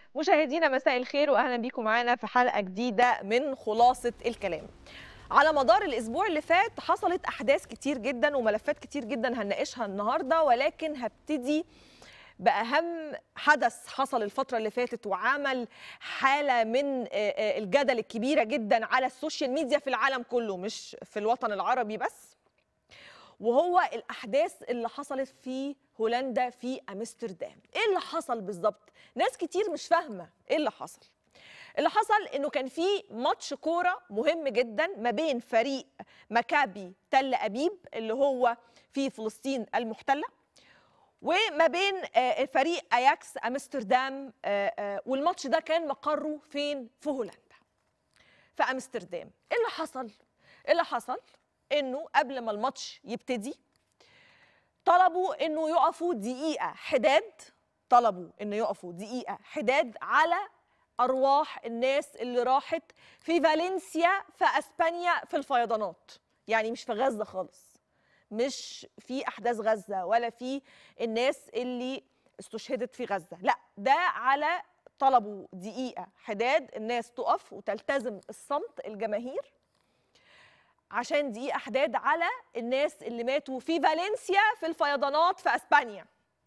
مشاهدينا مساء الخير واهلا بيكم معانا في حلقه جديده من خلاصه الكلام على مدار الاسبوع اللي فات حصلت احداث كتير جدا وملفات كتير جدا هنناقشها النهارده ولكن هبتدي باهم حدث حصل الفتره اللي فاتت وعمل حاله من الجدل الكبيره جدا على السوشيال ميديا في العالم كله مش في الوطن العربي بس وهو الاحداث اللي حصلت في هولندا في امستردام ايه اللي حصل بالظبط ناس كتير مش فاهمه ايه اللي حصل اللي حصل انه كان في ماتش كوره مهم جدا ما بين فريق مكابي تل ابيب اللي هو في فلسطين المحتله وما بين فريق اياكس امستردام والماتش ده كان مقره فين في هولندا في امستردام ايه اللي حصل اللي حصل انه قبل ما الماتش يبتدي طلبوا انه يقفوا دقيقه حداد طلبوا انه يقفوا دقيقه حداد على ارواح الناس اللي راحت في فالنسيا في اسبانيا في الفيضانات يعني مش في غزه خالص مش في احداث غزه ولا في الناس اللي استشهدت في غزه لا ده على طلبوا دقيقه حداد الناس تقف وتلتزم الصمت الجماهير عشان دي احداد على الناس اللي ماتوا في فالنسيا في الفيضانات في اسبانيا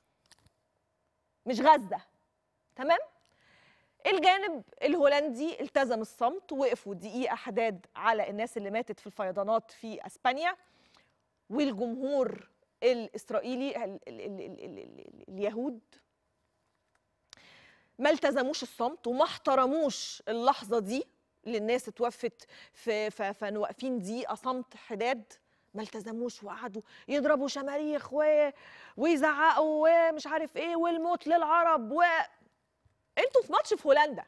مش غزه تمام الجانب الهولندي التزم الصمت وقفوا دقيقه حداد على الناس اللي ماتت في الفيضانات في اسبانيا والجمهور الاسرائيلي ال ال ال ال ال ال اليهود ما التزموش الصمت وما احترموش اللحظه دي اللي الناس اتوفت في فكانوا واقفين دقيقه صمت حداد ما التزموش وقعدوا يضربوا شماريخ و... ويزعقوا ومش عارف ايه والموت للعرب و انتوا في ماتش في هولندا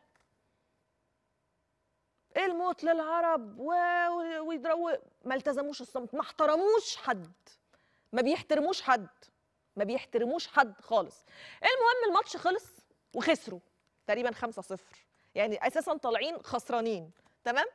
ايه الموت للعرب و... ويضربوا ما التزموش الصمت ما احترموش حد ما بيحترموش حد ما بيحترموش حد خالص المهم الماتش خلص وخسروا تقريبا 5-0 يعني اساسا طالعين خسرانين تمام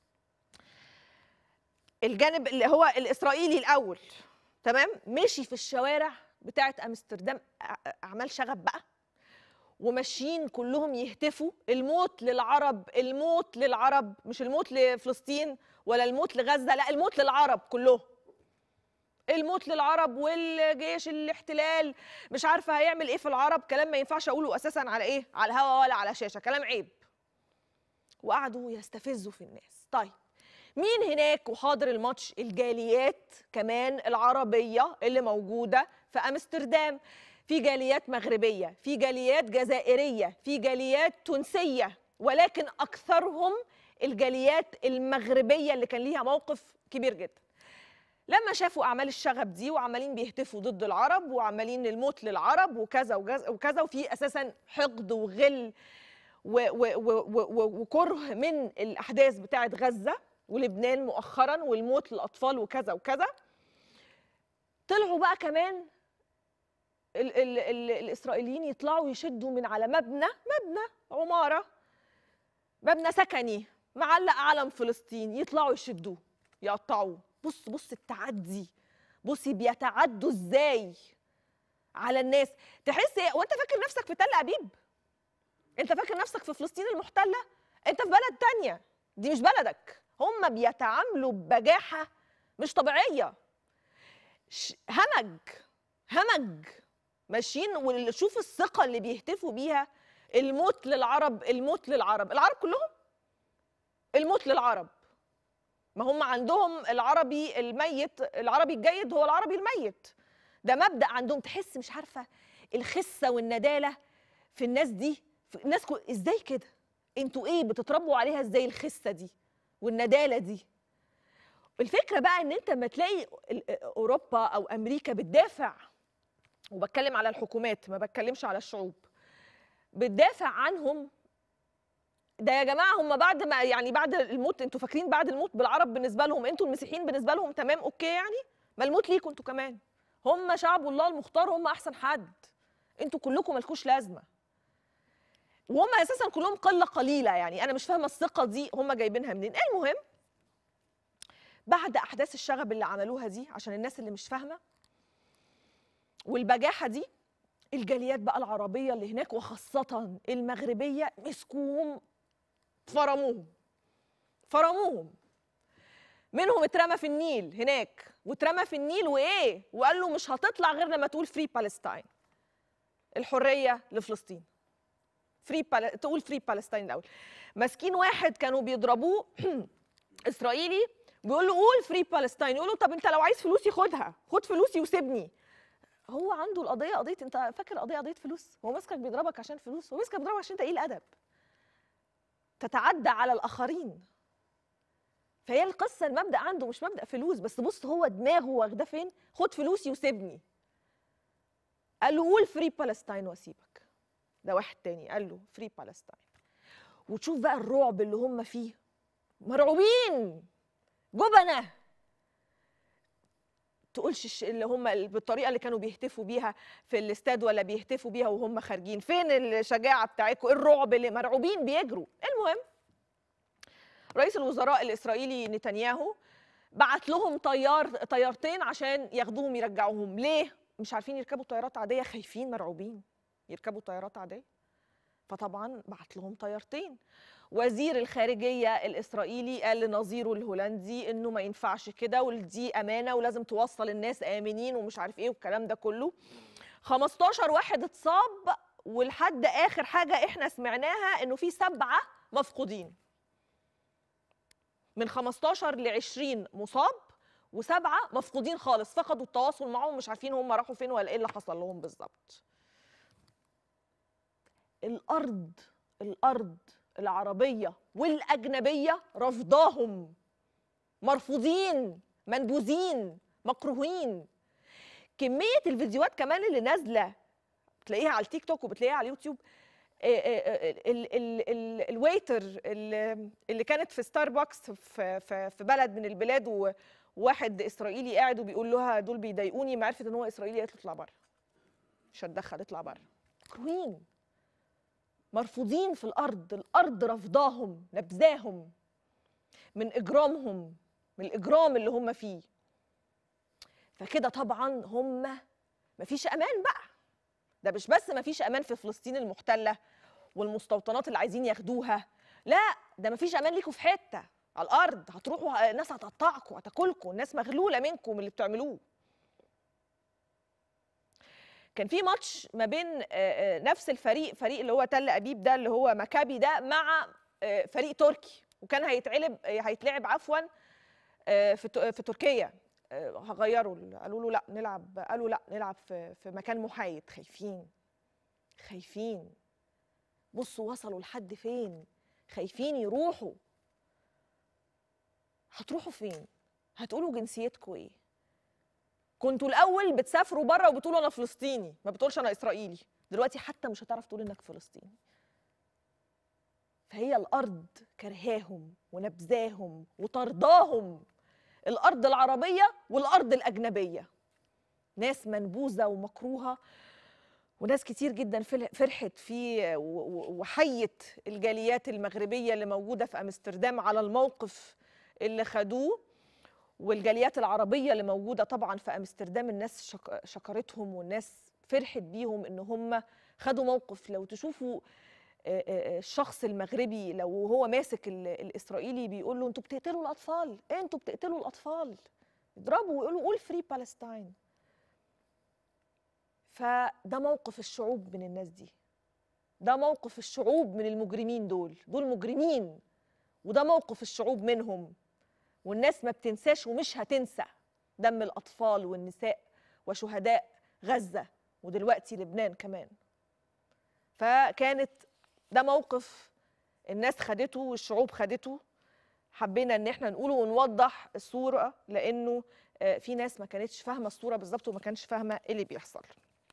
الجانب اللي هو الاسرائيلي الاول تمام مشي في الشوارع بتاعه امستردام اعمال شغب بقى وماشيين كلهم يهتفوا الموت للعرب الموت للعرب مش الموت لفلسطين ولا الموت لغزه لا الموت للعرب كلهم الموت للعرب والجيش الاحتلال مش عارفه هيعمل ايه في العرب كلام ما ينفعش اقوله اساسا على ايه على الهوا ولا على شاشه كلام عيب وقعدوا يستفزوا في الناس طيب مين هناك وحاضر الماتش الجاليات كمان العربية اللي موجودة في أمستردام في جاليات مغربية في جاليات جزائرية في جاليات تونسية ولكن أكثرهم الجاليات المغربية اللي كان ليها موقف كبير جدا لما شافوا أعمال الشغب دي وعمالين بيهتفوا ضد العرب وعمالين الموت للعرب وكذا وكذا وفي أساسا حقد وغل وكره من الاحداث بتاعه غزه ولبنان مؤخرا والموت للاطفال وكذا وكذا طلعوا بقى كمان ال ال ال الاسرائيليين يطلعوا يشدوا من على مبنى مبنى عماره مبنى سكني معلق علم فلسطين يطلعوا يشدوه يقطعوه بص بص التعدي بصي بيتعدوا ازاي على الناس تحس ايه وانت فاكر نفسك في تل ابيب انت فاكر نفسك في فلسطين المحتله انت في بلد تانية دي مش بلدك هم بيتعاملوا ببجاحه مش طبيعيه همج همج ماشيين وشوف الثقه اللي بيهتفوا بيها الموت للعرب الموت للعرب العرب كلهم الموت للعرب ما هم عندهم العربي الميت العربي الجيد هو العربي الميت ده مبدا عندهم تحس مش عارفه الخسه والنداله في الناس دي الناس كو... ازاي كده انتوا ايه بتتربوا عليها ازاي الخسه دي والنداله دي الفكره بقى ان انت لما تلاقي اوروبا او امريكا بتدافع وبتكلم على الحكومات ما بتكلمش على الشعوب بتدافع عنهم ده يا جماعه هم بعد ما يعني بعد الموت انتوا فاكرين بعد الموت بالعرب بالنسبه لهم انتوا المسيحيين بالنسبه لهم تمام اوكي يعني ما الموت ليكم انتوا كمان هم شعب الله المختار هم احسن حد انتوا كلكم مالكوش لازمه وهم اساسا كلهم قله قليله يعني انا مش فاهمه الثقه دي هم جايبينها منين المهم بعد احداث الشغب اللي عملوها دي عشان الناس اللي مش فاهمه والبجاحه دي الجاليات بقى العربيه اللي هناك وخاصه المغربيه مسكوهم فرموهم فرموهم منهم اترمى في النيل هناك واترمى في النيل وايه وقال له مش هتطلع غير لما تقول فري بالستاين الحريه لفلسطين فري بال... تقول فري بالستاين الاول ماسكين واحد كانوا بيضربوه اسرائيلي بيقول له قول فري بالستاين يقول له طب انت لو عايز فلوسي خدها خد فلوسي وسيبني هو عنده القضيه قضيه انت فاكر القضيه قضيه فلوس هو ماسكك بيضربك عشان فلوس هو ماسكك بيضربك عشان انت ايه الادب تتعدى على الاخرين فهي القصه المبدا عنده مش مبدا فلوس بس بص هو دماغه واخده فين خد فلوسي وسيبني قال له قول فري بالستاين واسيبك ده واحد تاني قال له فري بالستاين وتشوف بقى الرعب اللي هم فيه مرعوبين جبنه تقولش الش- اللي هم ال- بالطريقه اللي كانوا بيهتفوا بيها في الاستاد ولا بيهتفوا بيها وهم خارجين فين الشجاعه بتاعتكم الرعب اللي مرعوبين بيجروا المهم رئيس الوزراء الاسرائيلي نتنياهو بعت لهم طيار طيارتين عشان ياخدوهم يرجعوهم ليه مش عارفين يركبوا طيارات عاديه خايفين مرعوبين يركبوا طيارات عاديه فطبعا بعت لهم طيارتين وزير الخارجيه الاسرائيلي قال لنظيره الهولندي انه ما ينفعش كده ودي امانه ولازم توصل الناس امنين ومش عارف ايه والكلام ده كله 15 واحد اتصاب ولحد اخر حاجه احنا سمعناها انه في سبعه مفقودين من 15 ل 20 مصاب وسبعه مفقودين خالص فقدوا التواصل معهم مش عارفين هم راحوا فين ولا ايه اللي حصل لهم بالظبط الارض الارض العربيه والاجنبيه رفضاهم مرفوضين منبوذين مكروهين كميه الفيديوهات كمان اللي نازله بتلاقيها على التيك توك وبتلاقيها على اليوتيوب آه، آه، آه، ال- ال- ال- الويتر اللي اللي كانت في ستاربكس في في في بلد من البلاد وواحد اسرائيلي قاعد وبيقول لها دول بيضايقوني ما عرفت ان هو اسرائيلي قالت له اطلع بره مش هتدخل اطلع بره مكروهين مرفوضين في الارض الارض رفضاهم نبذاهم من اجرامهم من الاجرام اللي هم فيه فكده طبعا هم مفيش امان بقى ده مش بس مفيش امان في فلسطين المحتله والمستوطنات اللي عايزين ياخدوها لا ده مفيش امان ليكوا في حته على الارض هتروحوا الناس هتقطعكم هتاكلكم الناس مغلوله منكم اللي بتعملوه كان في ماتش ما بين آه، آه، نفس الفريق فريق اللي هو تل ابيب ده اللي هو مكابي ده مع آه، فريق تركي وكان هيتعلب آه، هيتلعب عفوا آه، في ت- في تركيا آه، هغيروا ال- قالوا له لا نلعب قالوا لا نلعب في في مكان محايد خايفين خايفين بصوا وصلوا لحد فين خايفين يروحوا هتروحوا فين هتقولوا جنسيتكم ايه كنتوا الاول بتسافروا بره وبتقولوا انا فلسطيني ما بتقولش انا اسرائيلي دلوقتي حتى مش هتعرف تقول انك فلسطيني فهي الارض كرهاهم ونبذاهم وطرداهم الارض العربيه والارض الاجنبيه ناس منبوذه ومكروهه وناس كتير جدا فل- فرحت في و- و- وحيت الجاليات المغربيه اللي موجوده في امستردام على الموقف اللي خدوه والجاليات العربيه اللي موجوده طبعا في امستردام الناس شك- شكرتهم والناس فرحت بيهم ان هم خدوا موقف لو تشوفوا آه، آه، الشخص المغربي لو هو ماسك ال- الاسرائيلي بيقول له انتوا بتقتلوا الاطفال انتوا بتقتلوا الاطفال يضربوا ويقولوا قول فري بالستاين فده موقف الشعوب من الناس دي ده موقف الشعوب من المجرمين دول دول مجرمين وده موقف الشعوب منهم والناس ما بتنساش ومش هتنسى دم الأطفال والنساء وشهداء غزة ودلوقتي لبنان كمان فكانت ده موقف الناس خدته والشعوب خدته حبينا ان احنا نقوله ونوضح الصورة لانه آه، في ناس ما كانتش فاهمة الصورة بالظبط وما كانش فاهمة ايه اللي بيحصل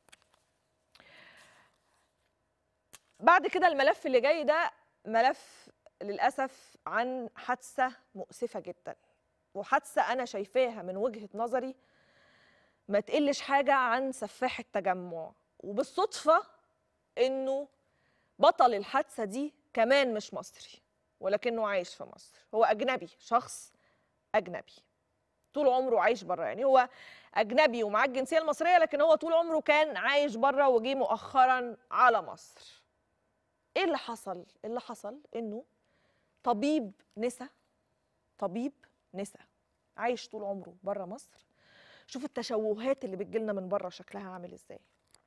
بعد كده الملف اللي جاي ده ملف للأسف عن حادثة مؤسفة جدا وحادثة أنا شايفاها من وجهة نظري ما تقلش حاجة عن سفاح التجمع وبالصدفة إنه بطل الحادثة دي كمان مش مصري ولكنه عايش في مصر هو أجنبي شخص أجنبي طول عمره عايش بره يعني هو اجنبي ومعاه الجنسيه المصريه لكن هو طول عمره كان عايش بره وجي مؤخرا على مصر ايه اللي حصل اللي حصل انه طبيب نسا طبيب نسا عايش طول عمره بره مصر شوف التشوهات اللي بتجيلنا من بره شكلها عامل ازاي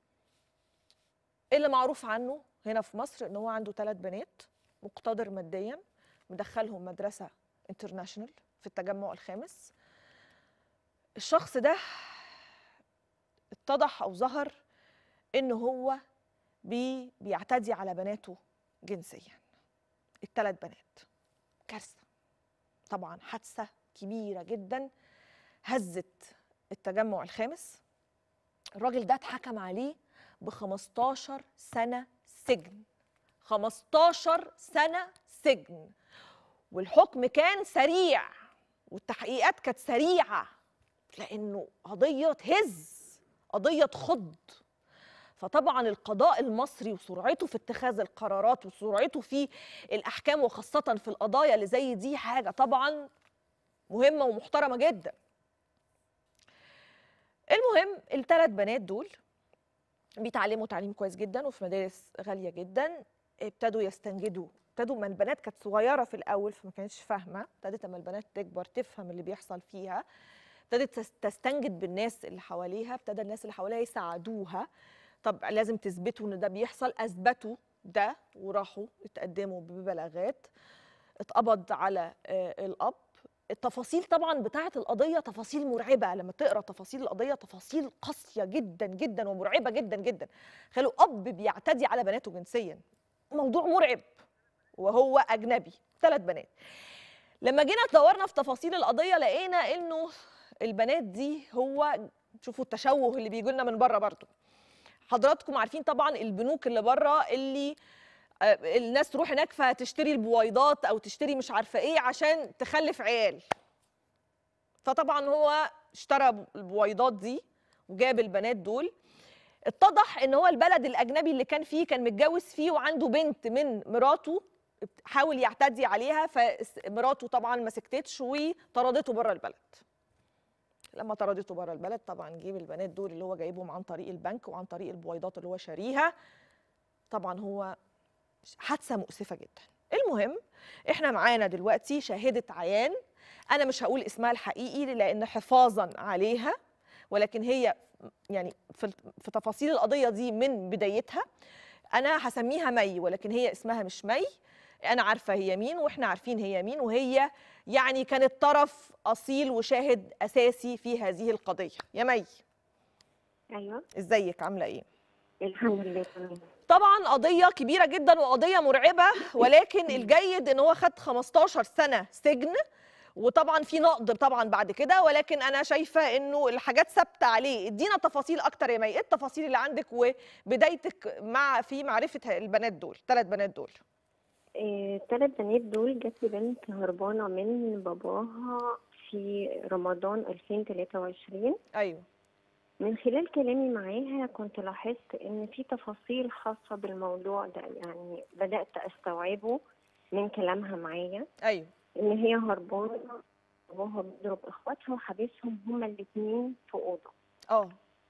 اللي معروف عنه هنا في مصر ان هو عنده ثلاث بنات مقتدر ماديا مدخلهم مدرسه انترناشونال في التجمع الخامس الشخص ده اتضح او ظهر ان هو بي بيعتدي على بناته جنسيا الثلاث بنات كارثه طبعا حادثه كبيره جدا هزت التجمع الخامس الراجل ده اتحكم عليه ب 15 سنه سجن 15 سنه سجن والحكم كان سريع والتحقيقات كانت سريعه لانه قضيه تهز قضيه تخض فطبعا القضاء المصري وسرعته في اتخاذ القرارات وسرعته في الاحكام وخاصه في القضايا اللي زي دي حاجه طبعا مهمه ومحترمه جدا المهم الثلاث بنات دول بيتعلموا تعليم كويس جدا وفي مدارس غاليه جدا ابتدوا يستنجدوا ابتدوا ما البنات كانت صغيره في الاول فما كانتش فاهمه ابتدت اما البنات تكبر تفهم اللي بيحصل فيها ابتدت تستنجد بالناس اللي حواليها ابتدى الناس اللي حواليها يساعدوها طب لازم تثبتوا ان ده بيحصل اثبتوا ده وراحوا اتقدموا ببلاغات اتقبض على الاب التفاصيل طبعا بتاعه القضيه تفاصيل مرعبه لما تقرا تفاصيل القضيه تفاصيل قاسيه جدا جدا ومرعبه جدا جدا خلوا اب بيعتدي على بناته جنسيا موضوع مرعب وهو اجنبي ثلاث بنات لما جينا دورنا في تفاصيل القضيه لقينا انه البنات دي هو شوفوا التشوه اللي بيجي لنا من بره برضه حضراتكم عارفين طبعا البنوك اللي بره اللي الناس تروح هناك فتشتري البويضات او تشتري مش عارفه ايه عشان تخلف عيال فطبعا هو اشترى البويضات دي وجاب البنات دول اتضح ان هو البلد الاجنبي اللي كان فيه كان متجوز فيه وعنده بنت من مراته حاول يعتدي عليها فمراته طبعا ما سكتتش وطردته بره البلد لما طردته بره البلد طبعا جيب البنات دول اللي هو جايبهم عن طريق البنك وعن طريق البويضات اللي هو شاريها طبعا هو حادثه مؤسفه جدا المهم احنا معانا دلوقتي شاهده عيان انا مش هقول اسمها الحقيقي لان حفاظا عليها ولكن هي يعني في في تفاصيل القضيه دي من بدايتها انا هسميها مي ولكن هي اسمها مش مي انا عارفه هي مين واحنا عارفين هي مين وهي يعني كانت طرف اصيل وشاهد اساسي في هذه القضيه يا مي ايوه ازيك عامله ايه الحمد لله تمام طبعا قضيه كبيره جدا وقضيه مرعبه ولكن الجيد ان هو خد 15 سنه سجن وطبعا في نقد طبعا بعد كده ولكن انا شايفه انه الحاجات ثابته عليه ادينا تفاصيل اكتر يا مي ايه التفاصيل اللي عندك وبدايتك مع في معرفه البنات دول ثلاث بنات دول الثلاث إيه بنات دول جات لي بنت هربانه من باباها في رمضان 2023 ايوه من خلال كلامي معاها كنت لاحظت ان في تفاصيل خاصه بالموضوع ده يعني بدات استوعبه من كلامها معايا ايوه ان هي هربانه باباها بيضرب اخواتها وحابسهم هما الاثنين في اوضه اه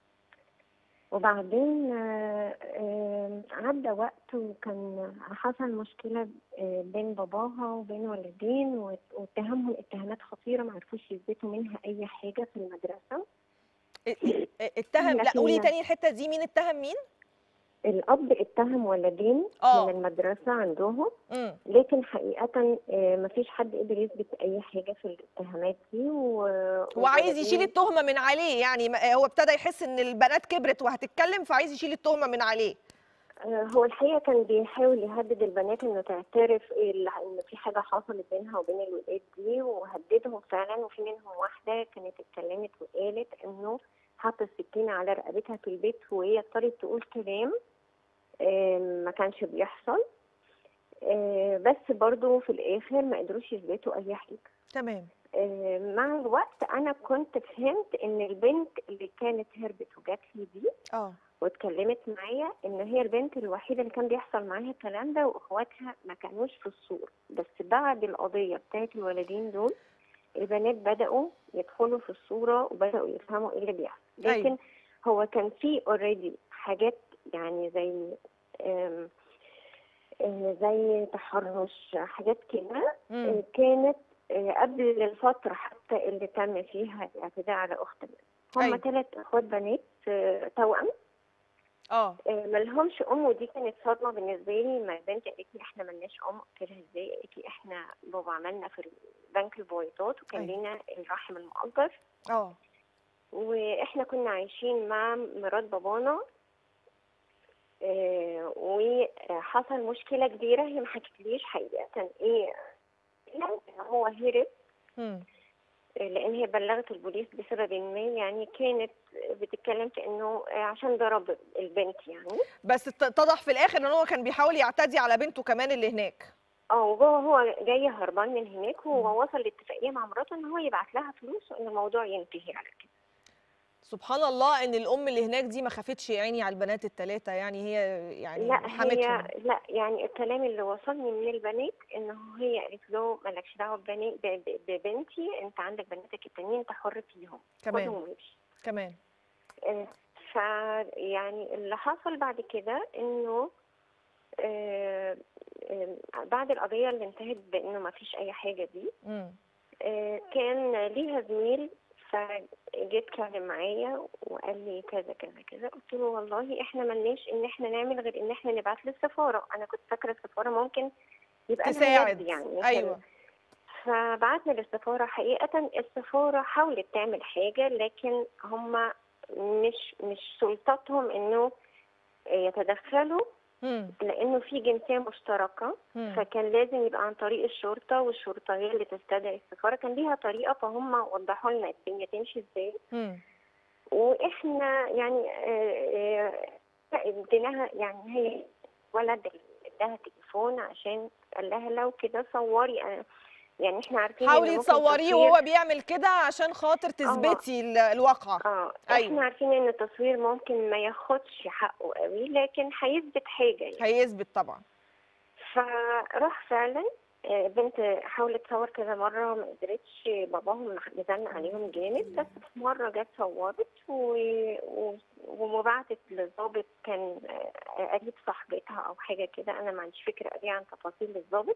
وبعدين عدى وقت وكان حصل مشكله بين باباها وبين والدين واتهمهم اتهامات خطيره ما عرفوش يثبتوا منها اي حاجه في المدرسه اتهم لا قولي تاني الحته دي مين اتهم مين الاب اتهم ولدين آه. من المدرسه عندهم امم لكن حقيقه ما فيش حد قدر يثبت اي حاجه في الاتهامات دي و... هو عايز والولدين- يشيل التهمه من عليه يعني ما- هو ابتدى يحس ان البنات كبرت وهتتكلم فعايز يشيل التهمه من عليه آه، هو الحقيقه كان بيحاول يهدد البنات انه تعترف ال- ان في حاجه حصلت بينها وبين الولاد دي وهددهم فعلا وفي منهم واحده كانت اتكلمت وقالت انه حط السكينه على رقبتها في البيت وهي اضطرت تقول كلام آه، ما كانش بيحصل آه، بس برضو في الاخر ما قدروش يثبتوا اي حاجه تمام آه، مع الوقت انا كنت فهمت ان البنت اللي كانت هربت وجات لي دي اه واتكلمت معايا ان هي البنت الوحيده اللي كان بيحصل معاها الكلام ده واخواتها ما كانوش في الصوره بس بعد القضيه بتاعت الولدين دول البنات بداوا يدخلوا في الصوره وبداوا يفهموا ايه اللي بيحصل أيوة. لكن هو كان في اوريدي حاجات يعني زي آم، آه، زي تحرش حاجات كده مم. آه، كانت آه، قبل الفترة حتى اللي تم فيها الاعتداء على أخت هم أيوة. ثلاث أخوات بنات آه، توأم اه آه، ملهمش أم ودي كانت صدمة بالنسبة لي ما البنت قالت لي إحنا ملناش أم قلت لها إزاي قالت لي إحنا بابا عملنا في بنك البويضات وكان أيوة. لينا الرحم المؤجر اه واحنا كنا عايشين مع مرات بابانا آه، وحصل مشكلة كبيرة هي ما حكتليش حقيقة ايه لا هو هرب مم. آه، لان هي بلغت البوليس بسبب ما يعني كانت بتتكلم في انه آه، عشان ضرب البنت يعني بس ات- اتضح في الاخر ان هو كان بيحاول يعتدي على بنته كمان اللي هناك اه وهو هو جاي هربان من هناك وهو وصل لاتفاقية مع مراته ان هو يبعت لها فلوس وان الموضوع ينتهي على كده سبحان الله ان الام اللي هناك دي ما خافتش يا عيني على البنات الثلاثه يعني هي يعني لا حمتهم هي لا يعني الكلام اللي وصلني من البنات انه هي قالت له مالكش دعوه ببني- ب- ب- ببنتي انت عندك بناتك التانيين انت حر فيهم كمان. خدهم وامشي كمان آه، ف يعني اللي حصل بعد كده انه آه، آه، بعد القضيه اللي انتهت بانه ما فيش اي حاجه دي مم. آه، كان ليها زميل فجه اتكلم معايا وقال لي كذا كذا كذا قلت له والله احنا ملناش ان احنا نعمل غير ان احنا نبعت للسفاره انا كنت فاكره السفاره ممكن يبقى لها تساعد يد يعني في ايوه فبعتنا للسفارة حقيقة السفارة حاولت تعمل حاجة لكن هم مش مش سلطتهم انه يتدخلوا مم. لانه في جنسية مشتركة مم. فكان لازم يبقى عن طريق الشرطة والشرطة هي اللي تستدعي السفارة كان ليها طريقة فهم وضحوا لنا الدنيا تمشي ازاي مم. واحنا يعني آه، آه، اديناها يعني هي ولد اداها تليفون عشان قال لها لو كده صوري أنا- يعني احنا عارفين إن حاولي ممكن تصوريه تصوير- وهو بيعمل كده عشان خاطر تثبتي ال- الواقعه اه أيوة. احنا عارفين ان التصوير ممكن ما ياخدش حقه قوي لكن هيثبت حاجه يعني هيثبت طبعا فراح فعلا آه، بنت حاولت تصور كذا مرة ما قدرتش باباهم مزن عليهم جامد بس في مرة جت صورت و... و... وبعتت للظابط كان آه، قريب صاحبتها أو حاجة كده أنا ما عنديش فكرة قوي عن تفاصيل الظابط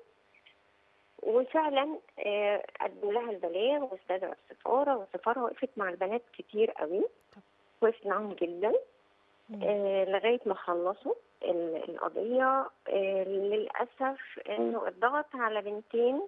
وفعلا آه، قدموا لها البلاغ واستدعوا السفارة والسفارة وقفت مع البنات كتير قوي وقفت معاهم جدا مم. آه، لغاية ما خلصوا ال- القضية آه، للأسف إنه الضغط على بنتين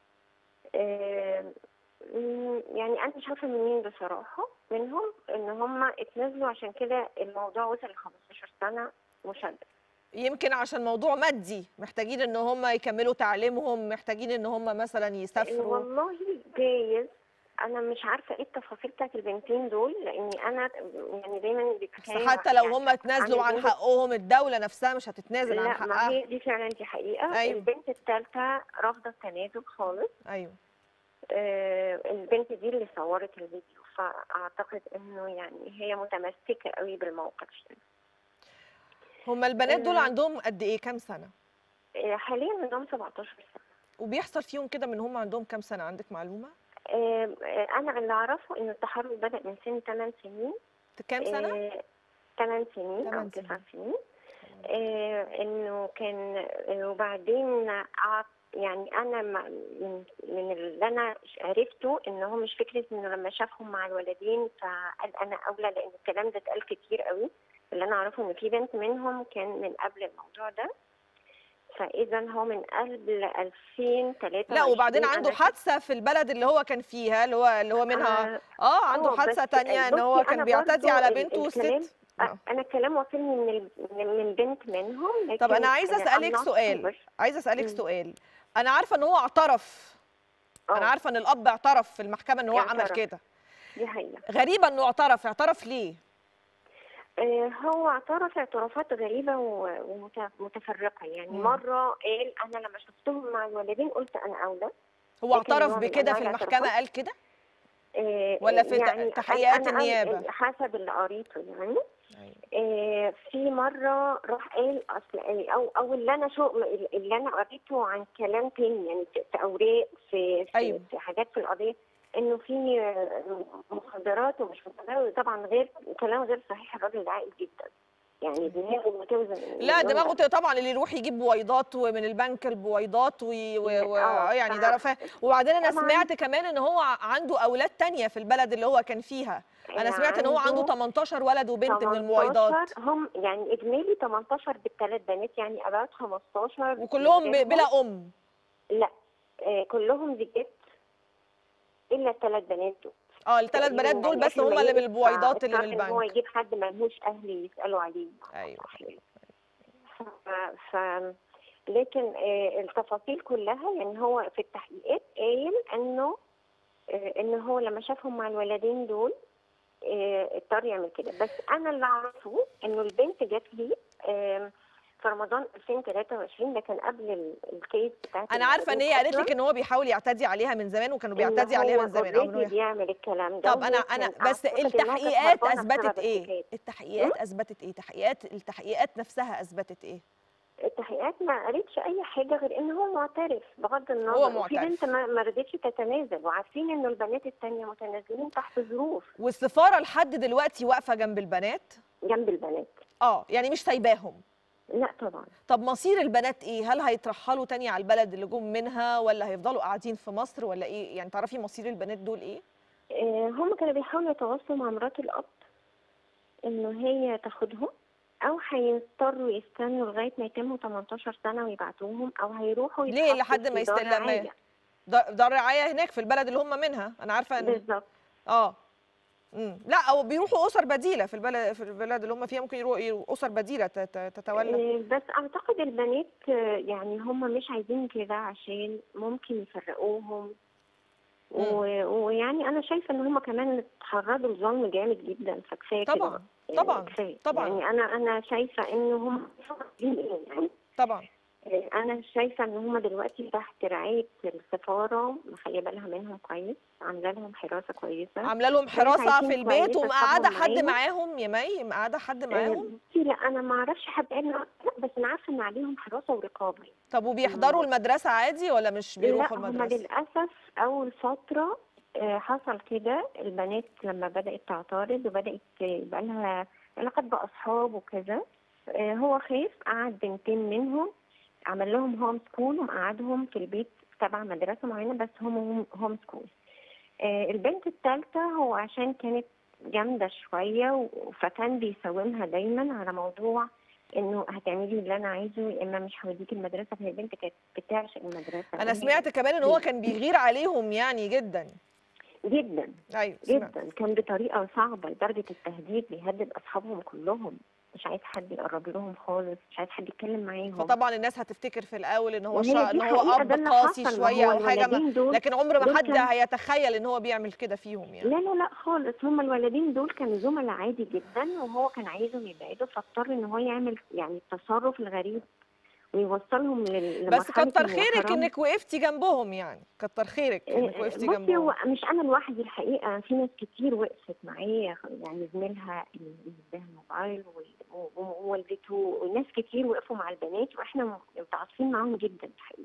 آه، مم، يعني أنا مش عارفة منين بصراحة منهم إن هم اتنازلوا عشان كده الموضوع وصل ل 15 سنة مشدد يمكن عشان موضوع مادي محتاجين ان هم يكملوا تعليمهم محتاجين ان هم مثلا يسافروا والله جايز أنا مش عارفة إيه التفاصيل بتاعت البنتين دول لأني أنا يعني دايما بيبقى بس كلامي حتى لو يعني هم اتنازلوا عن عن البنت- حقهم الدولة نفسها مش هتتنازل عن لا ما حقها هي دي فعلا دي حقيقة أيوة. البنت الثالثة رافضة التنازل خالص ايوه آه، البنت دي اللي صورت الفيديو فاعتقد انه يعني هي متمسكه قوي بالموقف يعني. هم البنات دول آه. عندهم قد ايه كام سنة آه، حاليا عندهم 17 سنه وبيحصل فيهم كده من هم عندهم كام سنة عندك معلومة آه، آه، انا اللي اعرفه ان التحرش بدا من سن 8 سنين كام سنة 8 سنين او تمن 9 سنين آه، انه كان آه، وبعدين قعد يعني انا ما- من من اللي انا عرفته ان هو مش فكره انه لما شافهم مع الولدين فقال انا اولى لان الكلام ده اتقال كتير قوي اللي انا اعرفه ان في بنت منهم كان من قبل الموضوع ده فاذا هو من قبل 2003 لا وبعدين عنده حادثة في البلد اللي هو كان فيها اللي هو اللي هو منها اه عنده آه، حادثة بس تانية ان هو بصي كان أنا بيعتدي برضو على ال- بنته الكلام- والست آه. انا الكلام واصلني من ال- من من بنت منهم لكن طب انا عايزه أنا اسالك I'm not سؤال sure. عايزه اسالك مم. سؤال انا عارفه ان هو اعترف انا آه، عارفه ان الاب اعترف في المحكمه ان هو عمل اعترف. كده دي حقيقة غريبه انه اعترف اعترف ليه آه، هو اعترف اعترافات غريبة ومتفرقة يعني مم. مرة قال أنا لما شفتهم مع الولدين قلت أنا أولى هو لكن اعترف نوع من بكده أنواع في الاعترافات. المحكمه قال كده آه، ولا في ت- يعني تحقيقات أنا- أنا النيابة؟ حسب اللي قريته يعني آه، في مرة راح قال أصل أو أو اللي أنا شو اللي أنا قريته عن كلام تاني يعني في في أوراق في في, أيوة. في حاجات في القضية انه في آه، مخدرات ومش مخدرات طبعا غير كلام غير صحيح الراجل ده عاقل جدا يعني دماغه متوزن لا دماغه ت- طبعا اللي يروح يجيب بويضات ومن البنك البويضات و... و... و... آه، يعني ف- ده رفاه وبعدين انا طبعاً. سمعت كمان ان هو عنده اولاد تانية في البلد اللي هو كان فيها انا سمعت ان هو عنده 18 ولد وبنت من المويضات 18 هم يعني اجمالي 18 بالثلاث بنات يعني ابعد 15 وكلهم ب... منهم- بلا ام لا آه كلهم زيجات الا الثلاث بنات دول اه الثلاث بنات تقريباً دول يعني بس آخر هم ما اللي من يجي البويضات اللي من اضطر إن هو البنك يجيب حد ملهوش اهل يسالوا عليه ايوه ف... ف... لكن آه، التفاصيل كلها يعني هو في التحقيقات قايل انه آه، ان هو لما شافهم مع الولدين دول آه، اضطر يعمل كده بس انا اللي اعرفه انه البنت جات لي آم، في رمضان 2023 ده كان قبل ال- الكيس بتاعت انا عارفه ان هي قالت لك ان هو بيحاول يعتدي عليها من زمان وكانوا بيعتدي عليها من زمان أو إن هو اوريدي بيعمل الكلام ده طب انا وهي انا كان بس أعتقد إنها كانت التحقيقات هربانة اثبتت بسبب ايه الحكاية. التحقيقات اثبتت ايه تحقيقات التحقيقات نفسها اثبتت ايه التحقيقات ما قالتش اي حاجه غير ان هو معترف بغض النظر هو وفي معترف. بنت ما ما رضتش تتنازل وعارفين انه البنات التانية متنازلين تحت ظروف والسفاره لحد دلوقتي واقفه جنب البنات جنب البنات اه يعني مش سايباهم لا طبعا طب مصير البنات ايه هل هيترحلوا تاني على البلد اللي جم منها ولا هيفضلوا قاعدين في مصر ولا ايه يعني تعرفي مصير البنات دول ايه آه، هم كانوا بيحاولوا يتواصلوا مع مرات الاب انه هي تاخدهم او هيضطروا يستنوا لغايه ما يتموا 18 سنه ويبعتوهم او هيروحوا ليه يتحطوا لحد في ما دار يستلم رعاية. دار دار رعايه هناك في البلد اللي هم منها انا عارفه ان بالظبط اه امم لا او بيروحوا اسر بديله في البلد في البلد اللي هم فيها ممكن يروحوا يروحوا اسر بديله تت- تت- تتولى آه، بس اعتقد البنات آه، يعني هم مش عايزين كده عشان ممكن يفرقوهم و- ويعني انا شايفه ان هم كمان اتعرضوا لظلم جامد جدا فكفايه كده طبعا بقى. يعني طبعا كفايه طبعا. يعني انا انا شايفه ان هم عايزين ايه يعني طبعا آه، انا شايفه ان هم دلوقتي تحت رعايه السفاره مخليه بالها منهم كويس عامله لهم حراسه كويسه عامله لهم حراسه عايشين في البيت كويس، ومقعده أصحابهم حد معاهم. معاهم يا مي مقعده حد معاهم آه، بصي لا انا ما اعرفش حد قال لا بس انا عارفه ان عليهم حراسه ورقابه طب وبيحضروا المدرسه عادي ولا مش بيروحوا لا هم المدرسه للأسف أول فترة آه، حصل كده البنات لما بدأت تعترض وبدأت يبقى لها علاقات بأصحاب وكذا آه، هو خاف قعد بنتين منهم عمل لهم هوم سكول ومقعدهم في البيت تبع مدرسة معينة بس هم هوم سكول آه، البنت الثالثة هو عشان كانت جامدة شوية و- فكان بيساومها دايما على موضوع انه هتعملي اللي انا عايزه يا اما مش هوديكي المدرسه فهي البنت كانت بتعشق المدرسه انا وهي- سمعت كمان ان هو كان بيغير عليهم يعني جدا جدا ايوه سمعت جدا كان بطريقه صعبه لدرجه التهديد بيهدد اصحابهم كلهم مش عايز حد يقرب لهم خالص مش عايز حد يتكلم معاهم فطبعا الناس هتفتكر في الاول ان هو وهي شا... دي ان هو حقيقة، اب ده اللي قاسي حصل، ما شويه هو او حاجه ما... الولدين دول- لكن عمر ما دول حد كان- هيتخيل ان هو بيعمل كده فيهم يعني لا لا لا خالص هما الولدين دول كانوا زملاء عادي جدا وهو كان عايزهم يبعدوا فاضطر ان هو يعمل يعني التصرف الغريب ويوصلهم لل- بس لمرحلة كتر إنه خيرك حرام. انك وقفتي جنبهم يعني كتر خيرك انك وقفتي بصي جنبهم هو مش انا لوحدي الحقيقه في ناس كتير وقفت معايا يعني زميلها اللي اداها الموبايل و- و- ووالدته وناس كتير وقفوا مع البنات واحنا متعاطفين معاهم جدا الحقيقه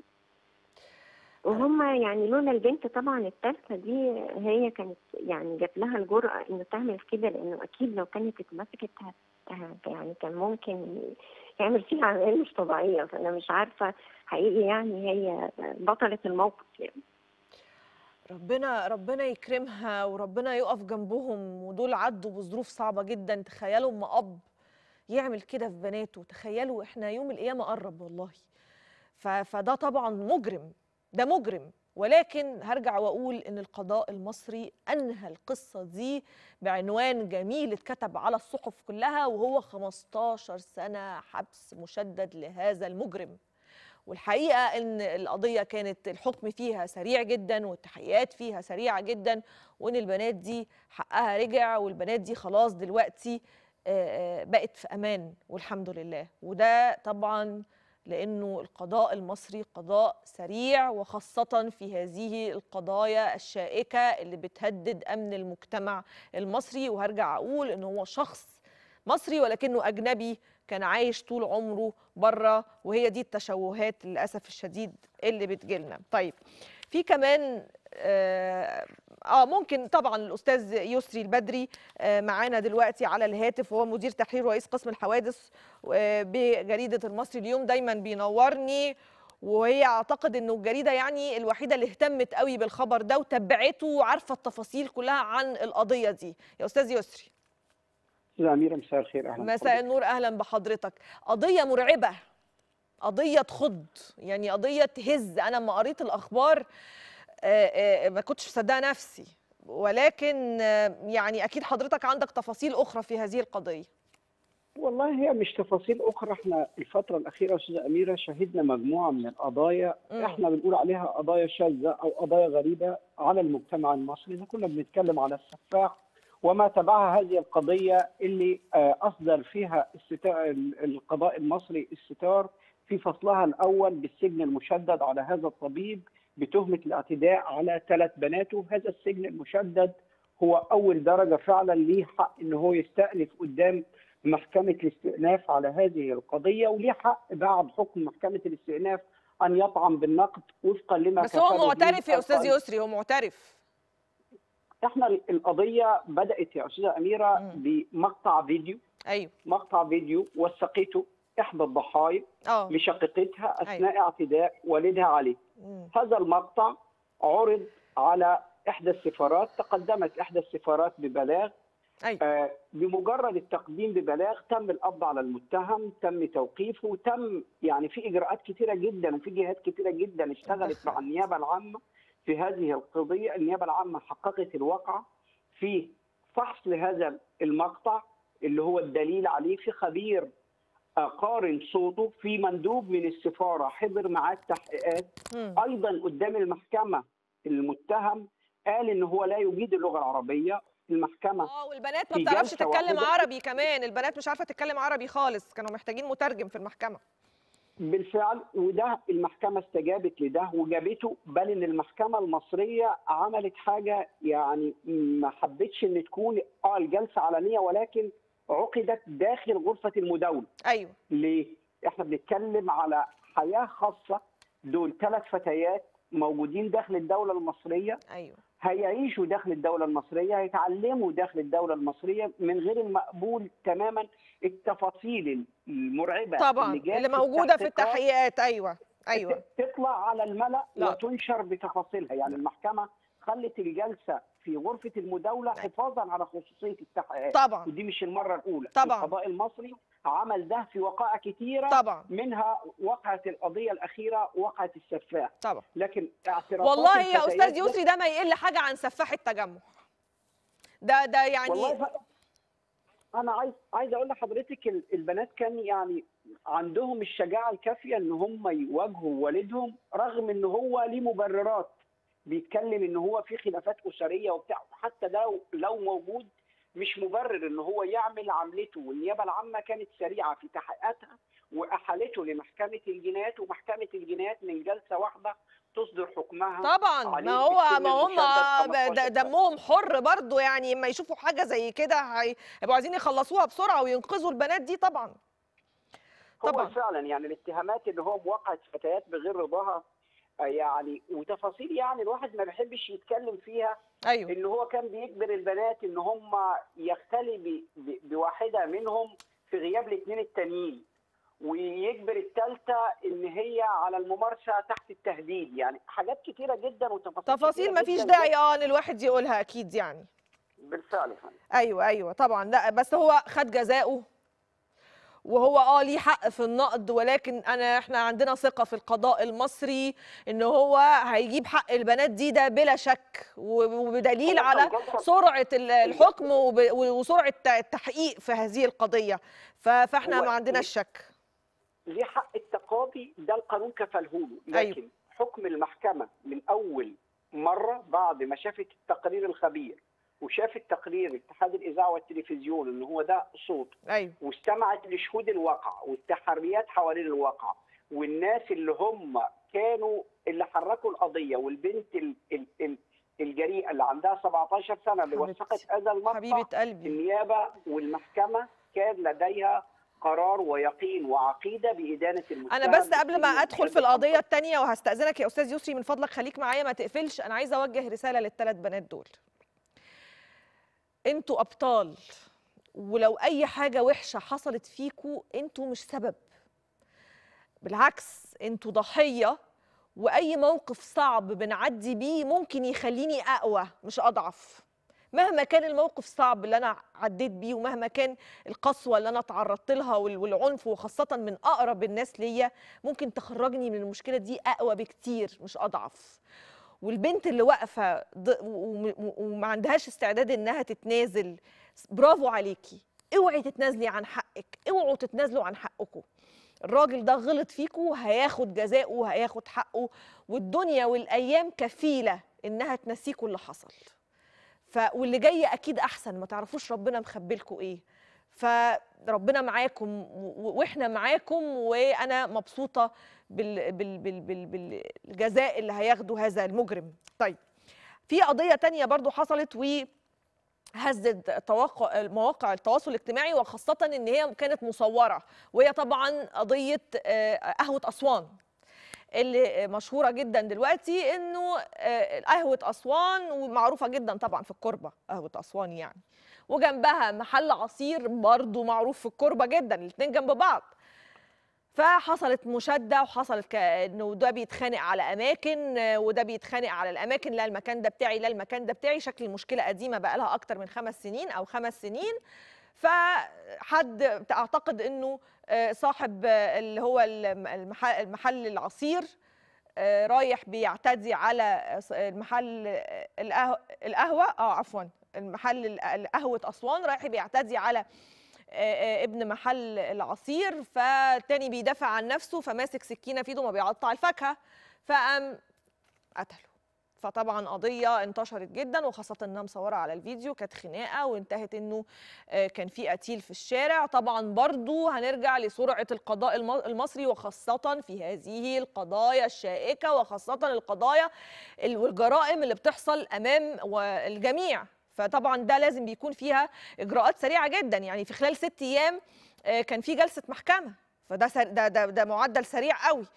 وهم يعني لولا البنت طبعا الثالثه دي هي كانت يعني جات لها الجرأه انه تعمل كده لانه اكيد لو كانت اتمسكت هت- هت- يعني كان ممكن يعمل فيها عملية مش طبيعيه فانا مش عارفه حقيقي يعني هي بطله الموقف يعني ربنا ربنا يكرمها وربنا يقف جنبهم ودول عدوا بظروف صعبة جدا تخيلوا اما أب يعمل كده في بناته تخيلوا احنا يوم القيامة قرب والله ف- فده طبعا مجرم ده مجرم ولكن هرجع واقول ان القضاء المصري انهى القصه دي بعنوان جميل اتكتب على الصحف كلها وهو 15 سنه حبس مشدد لهذا المجرم والحقيقه ان القضيه كانت الحكم فيها سريع جدا والتحقيقات فيها سريعه جدا وان البنات دي حقها رجع والبنات دي خلاص دلوقتي آه، آه، بقت في امان والحمد لله وده طبعا لانه القضاء المصري قضاء سريع وخاصه في هذه القضايا الشائكه اللي بتهدد امن المجتمع المصري وهرجع اقول ان هو شخص مصري ولكنه اجنبي كان عايش طول عمره بره وهي دي التشوهات للاسف الشديد اللي بتجيلنا طيب في كمان آه، اه ممكن طبعا الاستاذ يسري البدري آه، معانا دلوقتي على الهاتف وهو مدير تحرير رئيس قسم الحوادث آه، بجريده المصري اليوم دايما بينورني وهي اعتقد انه الجريده يعني الوحيده اللي اهتمت قوي بالخبر ده وتبعته وعارفه التفاصيل كلها عن القضيه دي يا استاذ يسري استاذه اميره مساء الخير اهلا مساء بحضرتك. النور اهلا بحضرتك قضيه مرعبه قضيه تخض يعني قضيه تهز انا لما قريت الاخبار آه، آه، ما كنتش مصدقه نفسي ولكن آه، يعني اكيد حضرتك عندك تفاصيل اخرى في هذه القضيه والله هي مش تفاصيل اخرى احنا الفتره الاخيره يا استاذه اميره شهدنا مجموعه من القضايا مم. احنا بنقول عليها قضايا شاذه او قضايا غريبه على المجتمع المصري اذا كنا بنتكلم على السفاح وما تبعها هذه القضيه اللي آه، اصدر فيها الستار القضاء المصري الستار في فصلها الاول بالسجن المشدد على هذا الطبيب بتهمه الاعتداء على ثلاث بناته هذا السجن المشدد هو اول درجه فعلا ليه حق ان هو يستأنف قدام محكمة الاستئناف على هذه القضية وليه حق بعد حكم محكمة الاستئناف أن يطعن بالنقد وفقا لما بس هو كفله به معترف يا استاذ القانون. يسري هو معترف احنا القضية بدأت يا أستاذة أميرة مم. بمقطع فيديو ايوه مقطع فيديو وثقته إحدى الضحايا اه لشقيقتها أثناء اعتداء والدها عليه مم. هذا المقطع عرض على إحدى السفارات تقدمت إحدى السفارات ببلاغ ايوه آه، بمجرد التقديم ببلاغ تم القبض على المتهم تم توقيفه تم يعني في اجراءات كثيره جدا وفي جهات كثيره جدا اشتغلت دخل. مع النيابه العامه في هذه القضيه النيابه العامه حققت الواقعه في فحص لهذا المقطع اللي هو الدليل عليه في خبير آه، قارن صوته في مندوب من السفاره حضر معاه التحقيقات مم. ايضا قدام المحكمه المتهم قال ان هو لا يجيد اللغه العربيه المحكمه اه والبنات ما في بتعرفش جلسة تتكلم واحدة. عربي كمان البنات مش عارفه تتكلم عربي خالص كانوا محتاجين مترجم في المحكمه بالفعل وده المحكمة استجابت لده وجابته بل ان المحكمة المصرية عملت حاجة يعني ما حبتش ان تكون اه الجلسة علنية ولكن عقدت داخل غرفة المداولة ايوه ليه؟ احنا بنتكلم على حياة خاصة دول ثلاث فتيات موجودين داخل الدولة المصرية ايوه هيعيشوا داخل الدولة المصرية هيتعلموا داخل الدولة المصرية من غير المقبول تماما التفاصيل المرعبة طبعا جات اللي موجوده في التحقيقات التحقيقات ايوه ايوه تطلع على الملأ لا. وتنشر بتفاصيلها يعني المحكمة خلت الجلسة في غرفة المداولة حفاظا على خصوصية التحقيقات طبعا ودي مش المرة الأولى طبعا. القضاء المصري عمل ده في وقائع كتيرة طبعا منها وقعة القضية الأخيرة وقعة السفاح طبع لكن اعترافات والله يا الفتيات استاذ ده- يسري ده ما يقل حاجه عن سفاح التجمع ده ده يعني والله ف... انا عايز عايز اقول لحضرتك ال- البنات كان يعني عندهم الشجاعه الكافيه ان هم يواجهوا والدهم رغم ان هو ليه مبررات بيتكلم ان هو في خلافات اسريه وبتاع حتى ده لو- لو موجود مش مبرر ان هو يعمل عملته والنيابه العامه كانت سريعه في تحقيقاتها واحالته لمحكمه الجنايات ومحكمه الجنايات من جلسه واحده تصدر حكمها طبعا عليه ما هو بالسن ما هم المشدد ب- 15 د- دمهم حر برضو يعني اما يشوفوا حاجه زي كده هي- هيبقوا عايزين يخلصوها بسرعه وينقذوا البنات دي طبعا هو طبعا. فعلا يعني الاتهامات اللي هو موقعة فتيات بغير رضاها آه، يعني وتفاصيل يعني الواحد ما بيحبش يتكلم فيها ايوه ان هو كان بيجبر البنات ان هم يختلي ب- ب- بواحده منهم في غياب الاثنين التانيين ويجبر الثالثه ان هي على الممارسه تحت التهديد يعني حاجات كتيره جدا وتفاصيل تفاصيل كتيرة ما فيش جداً داعي اه ان الواحد يقولها اكيد يعني بالفعل يا فندم. ايوه ايوه طبعا لا بس هو خد جزاؤه وهو اه ليه حق في النقد ولكن انا احنا عندنا ثقه في القضاء المصري ان هو هيجيب حق البنات دي ده بلا شك و- وبدليل هو على كان جلسة- سرعه ال- الحكم وب- وسرعه التحقيق في هذه القضيه ف- فاحنا هو- ما عندناش شك ليه حق التقاضي ده القانون كفله له أيوة. لكن حكم المحكمة من أول مرة بعد ما شافت التقرير الخبير وشافت تقرير اتحاد الإذاعة والتلفزيون إن هو ده صوت ايوه واستمعت لشهود الواقع والتحريات حوالين الواقع والناس اللي هم كانوا اللي حركوا القضية والبنت ال ال ال الجريئة اللي عندها 17 سنة اللي حبيبتي. وثقت هذا المقطع حبيبه قلبي النيابة والمحكمة كان لديها قرار ويقين وعقيده بادانه المتهم انا بس قبل ما إنه ادخل في يشد القضيه الثانيه وهستاذنك يا استاذ يسري من فضلك خليك معايا ما تقفلش انا عايزه اوجه رساله للثلاث بنات دول انتوا ابطال ولو اي حاجه وحشه حصلت فيكوا انتوا مش سبب بالعكس انتوا ضحيه واي موقف صعب بنعدي بيه ممكن يخليني اقوى مش اضعف مهما كان الموقف صعب اللي انا عديت بيه ومهما كان القسوه اللي انا تعرضت لها وال- والعنف وخاصه من اقرب الناس ليا ممكن تخرجني من المشكله دي اقوى بكتير مش اضعف والبنت اللي واقفه ض- و- و- وما عندهاش استعداد انها تتنازل برافو عليكي اوعي تتنازلي عن حقك اوعوا تتنازلوا عن حقكم الراجل ده غلط فيكوا هياخد جزاءه وهياخد حقه والدنيا والايام كفيله انها تنسيكوا اللي حصل ف واللي جاي اكيد احسن ما تعرفوش ربنا مخبلكوا ايه فربنا معاكم و- واحنا معاكم وانا مبسوطه بال بال بال بال بالجزاء اللي هياخده هذا المجرم طيب في قضيه تانية برضو حصلت و هزت توقع مواقع التواصل الاجتماعي وخاصة إن هي كانت مصورة وهي طبعا قضية آه، قهوة أسوان اللي مشهورة جدا دلوقتي إنه آه، قهوة أسوان ومعروفة جدا طبعا في الكوربة قهوة أسوان يعني وجنبها محل عصير برضو معروف في الكوربة جدا الاتنين جنب بعض فحصلت مشاده وحصلت ك- انه ده بيتخانق على اماكن آه، وده بيتخانق على الاماكن لا المكان ده بتاعي لا المكان ده بتاعي شكل المشكله قديمه بقى لها اكتر من خمس سنين او خمس سنين فحد اعتقد انه آه، صاحب آه، اللي هو الم- المح- المحل العصير آه، رايح بيعتدي على ص- المحل آه، القهوه القهوه اه عفوا المحل ال- القهوه اسوان رايح بيعتدي على آه، آه، ابن محل العصير فالتاني بيدافع عن نفسه فماسك سكينه في ايده ما بيقطع الفاكهه فقام قتله فطبعا قضيه انتشرت جدا وخاصه انها مصوره على الفيديو كانت خناقه وانتهت انه آه، كان في قتيل في الشارع طبعا برضو هنرجع لسرعه القضاء الم- المصري وخاصه في هذه القضايا الشائكه وخاصه القضايا ال- والجرائم اللي بتحصل امام الجميع فطبعا ده لازم بيكون فيها اجراءات سريعه جدا يعني في خلال ست ايام آه، كان في جلسه محكمه فده سر- ده ده, ده معدل سريع قوي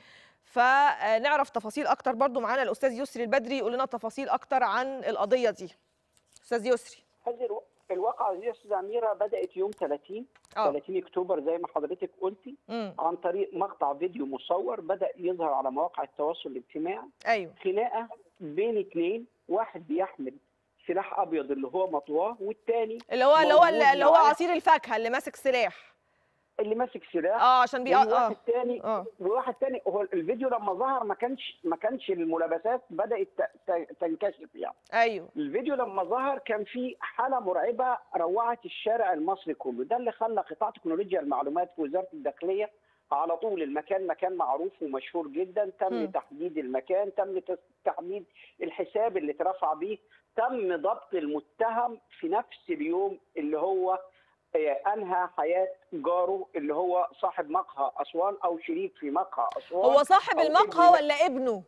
فنعرف تفاصيل اكتر برضو معانا الاستاذ يسري البدري يقول لنا تفاصيل اكتر عن القضيه دي استاذ يسري هذه الو- الواقعة دي يا أستاذة أميرة بدأت يوم 30 اه 30 أكتوبر زي ما حضرتك قلتي امم عن طريق مقطع فيديو مصور بدأ يظهر على مواقع التواصل الاجتماعي ايوه خناقة بين اتنين واحد بيحمل سلاح أبيض اللي هو مطواه والتاني اللي هو اللي هو موجود اللي هو معاه. عصير الفاكهه اللي ماسك سلاح اللي ماسك سلاح اه عشان بي وواحد اه تاني اه وواحد تاني هو الفيديو لما ظهر ما كانش ما كانش الملابسات بدأت ت- ت- تنكشف يعني ايوه الفيديو لما ظهر كان في حاله مرعبه روعت الشارع المصري كله ده اللي خلى قطاع تكنولوجيا المعلومات في وزاره الداخليه على طول المكان مكان معروف ومشهور جدا تم مم. تحديد المكان تم تس- تحديد الحساب اللي اترفع بيه تم ضبط المتهم في نفس اليوم اللي هو آه، انهى حياه جاره اللي هو صاحب مقهى اسوان او شريك في مقهى اسوان هو صاحب أو المقهى ابن- ولا ابنه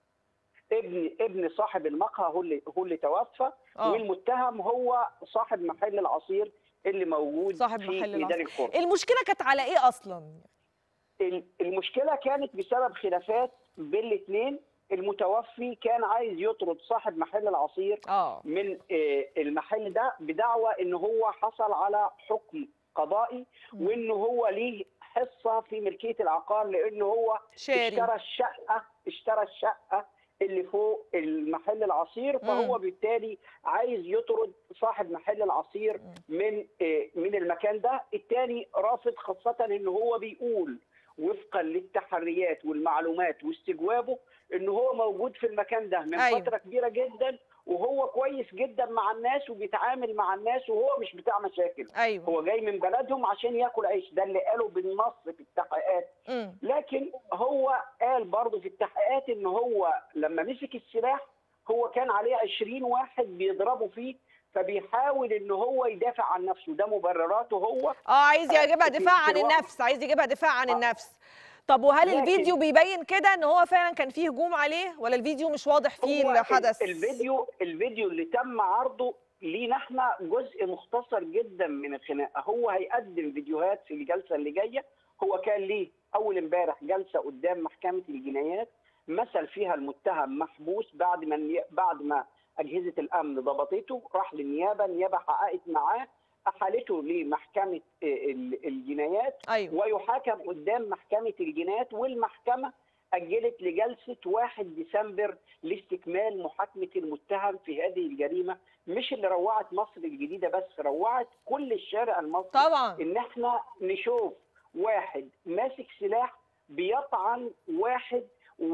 ابن ابن صاحب المقهى هو اللي هو اللي توفى اه والمتهم هو صاحب محل العصير اللي موجود صاحب في محل ميدان العصير. القرى المشكله كانت على ايه اصلا ال- المشكله كانت بسبب خلافات بين الاثنين المتوفي كان عايز يطرد صاحب محل العصير اه من آه، المحل ده بدعوى ان هو حصل على حكم قضائي مم. وان هو ليه حصه في ملكيه العقار لان هو شاري اشترى الشقه اشترى الشقه اللي فوق المحل العصير فهو بالتالي عايز يطرد صاحب محل العصير مم. من آه، من المكان ده التاني رافض خاصه ان هو بيقول وفقا للتحريات والمعلومات واستجوابه ان هو موجود في المكان ده من أيوة. فتره كبيره جدا وهو كويس جدا مع الناس وبيتعامل مع الناس وهو مش بتاع مشاكل ايوه هو جاي من بلدهم عشان ياكل عيش ده اللي قاله بالنص في التحقيقات امم لكن هو قال برضه في التحقيقات ان هو لما مسك السلاح هو كان عليه 20 واحد بيضربوا فيه فبيحاول ان هو يدافع عن نفسه ده مبرراته هو اه عايز يجيبها في- دفاع في عن الوقت- النفس عايز يجيبها دفاع عن آه. النفس طب وهل لكن- الفيديو بيبين كده ان هو فعلا كان فيه هجوم عليه ولا الفيديو مش واضح فيه هو الحدث الفيديو الفيديو اللي تم عرضه لينا احنا جزء مختصر جدا من الخناقه هو هيقدم فيديوهات في الجلسه اللي جايه هو كان ليه اول امبارح جلسه قدام محكمه الجنايات مثل فيها المتهم محبوس بعد ما بعد ما اجهزه الامن ضبطته راح للنيابه النيابه حققت معاه احالته لمحكمه الجنايات أيوة. ويحاكم قدام محكمه الجنايات والمحكمه اجلت لجلسه 1 ديسمبر لاستكمال محاكمه المتهم في هذه الجريمه مش اللي روعت مصر الجديده بس روعت كل الشارع المصري طبعا ان احنا نشوف واحد ماسك سلاح بيطعن واحد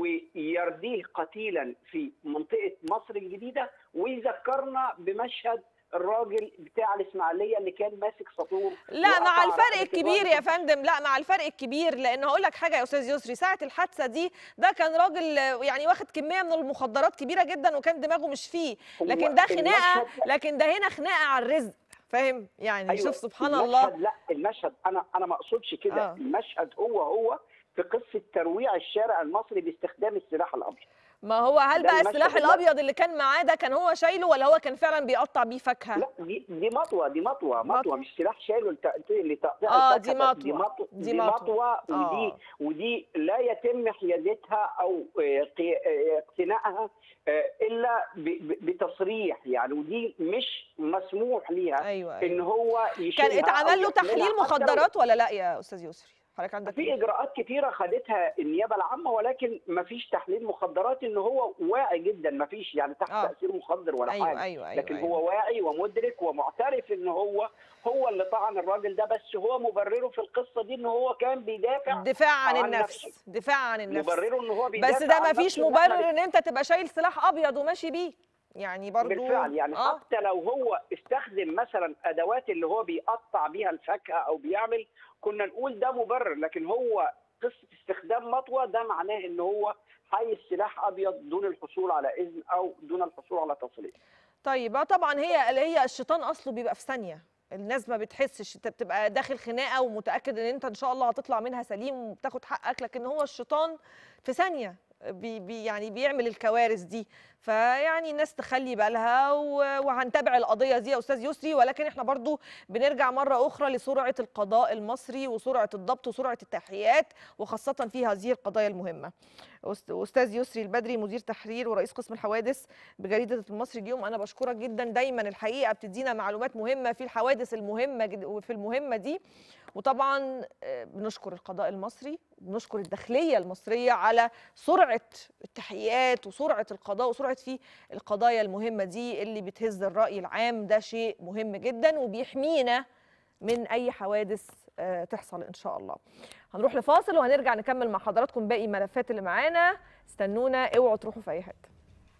ويرديه قتيلا في منطقه مصر الجديده ويذكرنا بمشهد الراجل بتاع الاسماعيليه اللي كان ماسك سطور لا مع الفرق الكبير يا فندم لا مع الفرق الكبير لان هقول لك حاجه يا استاذ يسري ساعه الحادثه دي ده كان راجل يعني واخد كميه من المخدرات كبيره جدا وكان دماغه مش فيه لكن ده خناقه لكن ده هنا خناقه على الرزق فاهم يعني أيوة شوف سبحان المشهد الله لا المشهد انا انا ما اقصدش كده آه. المشهد هو هو في قصه ترويع الشارع المصري باستخدام السلاح الابيض ما هو هل ده بقى المشهد السلاح اللي- الابيض اللي كان معاه ده كان هو شايله ولا هو كان فعلا بيقطع بيه فاكهه لا دي دي مطوه دي مطوه مطوة. مطوه مش سلاح شايله لتق- لتقطيع آه، الفاكهة دي بس. مطوة. دي مطوه دي دي مطوة. مطوه ودي آه. ودي لا يتم حيازتها او آه، قي- آه، اقتنائها آه، الا ب- ب- بتصريح يعني ودي مش مسموح ليها ايوه ان ايوه هو كان يشيلها اتعمل أو له يحملها تحليل حتى لو- مخدرات ولا لا يا استاذ يسري حضرتك عندك في اجراءات كتيره خدتها النيابه العامه ولكن ما فيش تحليل مخدرات ان هو واعي جدا ما فيش يعني تحت آه. تاثير مخدر ولا ايوه حاجه ايوه ايوه لكن أيوة. هو واعي ومدرك ومعترف ان هو هو اللي طعن الراجل ده بس هو مبرره في القصه دي ان هو كان بيدافع دفاع عن عن النفس نفسه. دفاع عن النفس مبرره ان هو بيدافع بس ده عن ما فيش نفسه إن إحنا مبرر ان انت تبقى شايل سلاح ابيض وماشي بيه يعني برضو بالفعل يعني اه حتى لو هو استخدم مثلا ادوات اللي هو بيقطع بيها الفاكهه او بيعمل كنا نقول ده مبرر لكن هو قصه استخدام مطوه ده معناه ان هو حي سلاح ابيض دون الحصول على اذن او دون الحصول على تصريح طيب اه طبعا هي اللي هي الشيطان اصله بيبقى في ثانيه الناس ما بتحسش انت بتبقى داخل خناقه ومتاكد ان انت ان شاء الله هتطلع منها سليم وبتاخد حقك لكن هو الشيطان في ثانيه بي بي يعني بيعمل الكوارث دي فيعني الناس تخلي بالها و- وهنتابع القضيه دي يا استاذ يسري ولكن احنا برضو بنرجع مره اخرى لسرعه القضاء المصري وسرعه الضبط وسرعه التحقيقات وخاصه في هذه القضايا المهمه أست- استاذ يسري البدري مدير تحرير ورئيس قسم الحوادث بجريده المصري اليوم انا بشكرك جدا دايما الحقيقه بتدينا معلومات مهمه في الحوادث المهمه جد وفي المهمه دي وطبعا آه، بنشكر القضاء المصري بنشكر الداخليه المصريه على سرعه التحقيقات وسرعه القضاء وسرعه في القضايا المهمه دي اللي بتهز الراي العام ده شيء مهم جدا وبيحمينا من اي حوادث آه، تحصل ان شاء الله هنروح لفاصل وهنرجع نكمل مع حضراتكم باقي الملفات اللي معانا استنونا اوعوا تروحوا في اي حته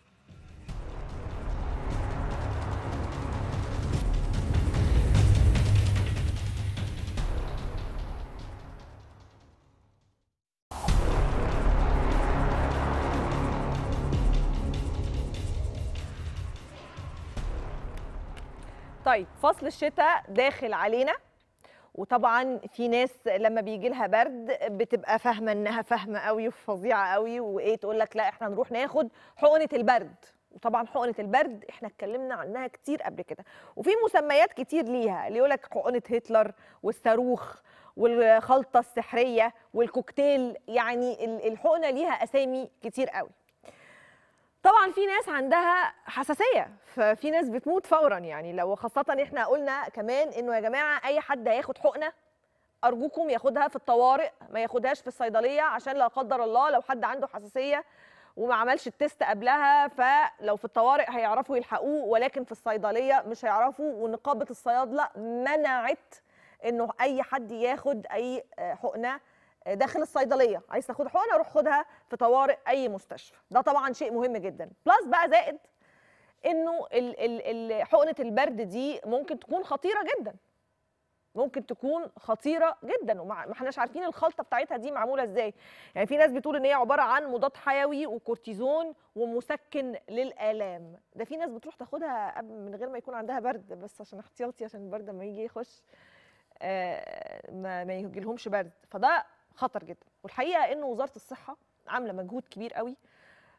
طيب فصل الشتاء داخل علينا وطبعا في ناس لما بيجي لها برد بتبقى فاهمه انها فاهمه قوي وفظيعه قوي وايه تقول لك لا احنا نروح ناخد حقنه البرد وطبعا حقنه البرد احنا اتكلمنا عنها كتير قبل كده وفي مسميات كتير ليها اللي يقول لك حقنه هتلر والصاروخ والخلطه السحريه والكوكتيل يعني ال- الحقنه ليها اسامي كتير قوي طبعا في ناس عندها حساسيه ففي ناس بتموت فورا يعني لو خاصه احنا قلنا كمان انه يا جماعه اي حد هياخد حقنه ارجوكم ياخدها في الطوارئ ما ياخدهاش في الصيدليه عشان لا قدر الله لو حد عنده حساسيه وما عملش التست قبلها فلو في الطوارئ هيعرفوا يلحقوه ولكن في الصيدليه مش هيعرفوا ونقابه الصيادله منعت انه اي حد ياخد اي آه، حقنه آه، داخل الصيدليه عايز تاخد حقنه روح خدها في طوارئ اي مستشفى ده طبعا شيء مهم جدا بلس بقى زائد انه ال- ال- ال- حقنه البرد دي ممكن تكون خطيره جدا ممكن تكون خطيره جدا وما ما احناش عارفين الخلطه بتاعتها دي معموله ازاي يعني في ناس بتقول ان هي عباره عن مضاد حيوي وكورتيزون ومسكن للالام ده في ناس بتروح تاخدها قبل من غير ما يكون عندها برد بس عشان احتياطي عشان البرد لما يجي يخش آه، ما ما يجيلهمش برد فده خطر جدا والحقيقه ان وزاره الصحه عامله مجهود كبير قوي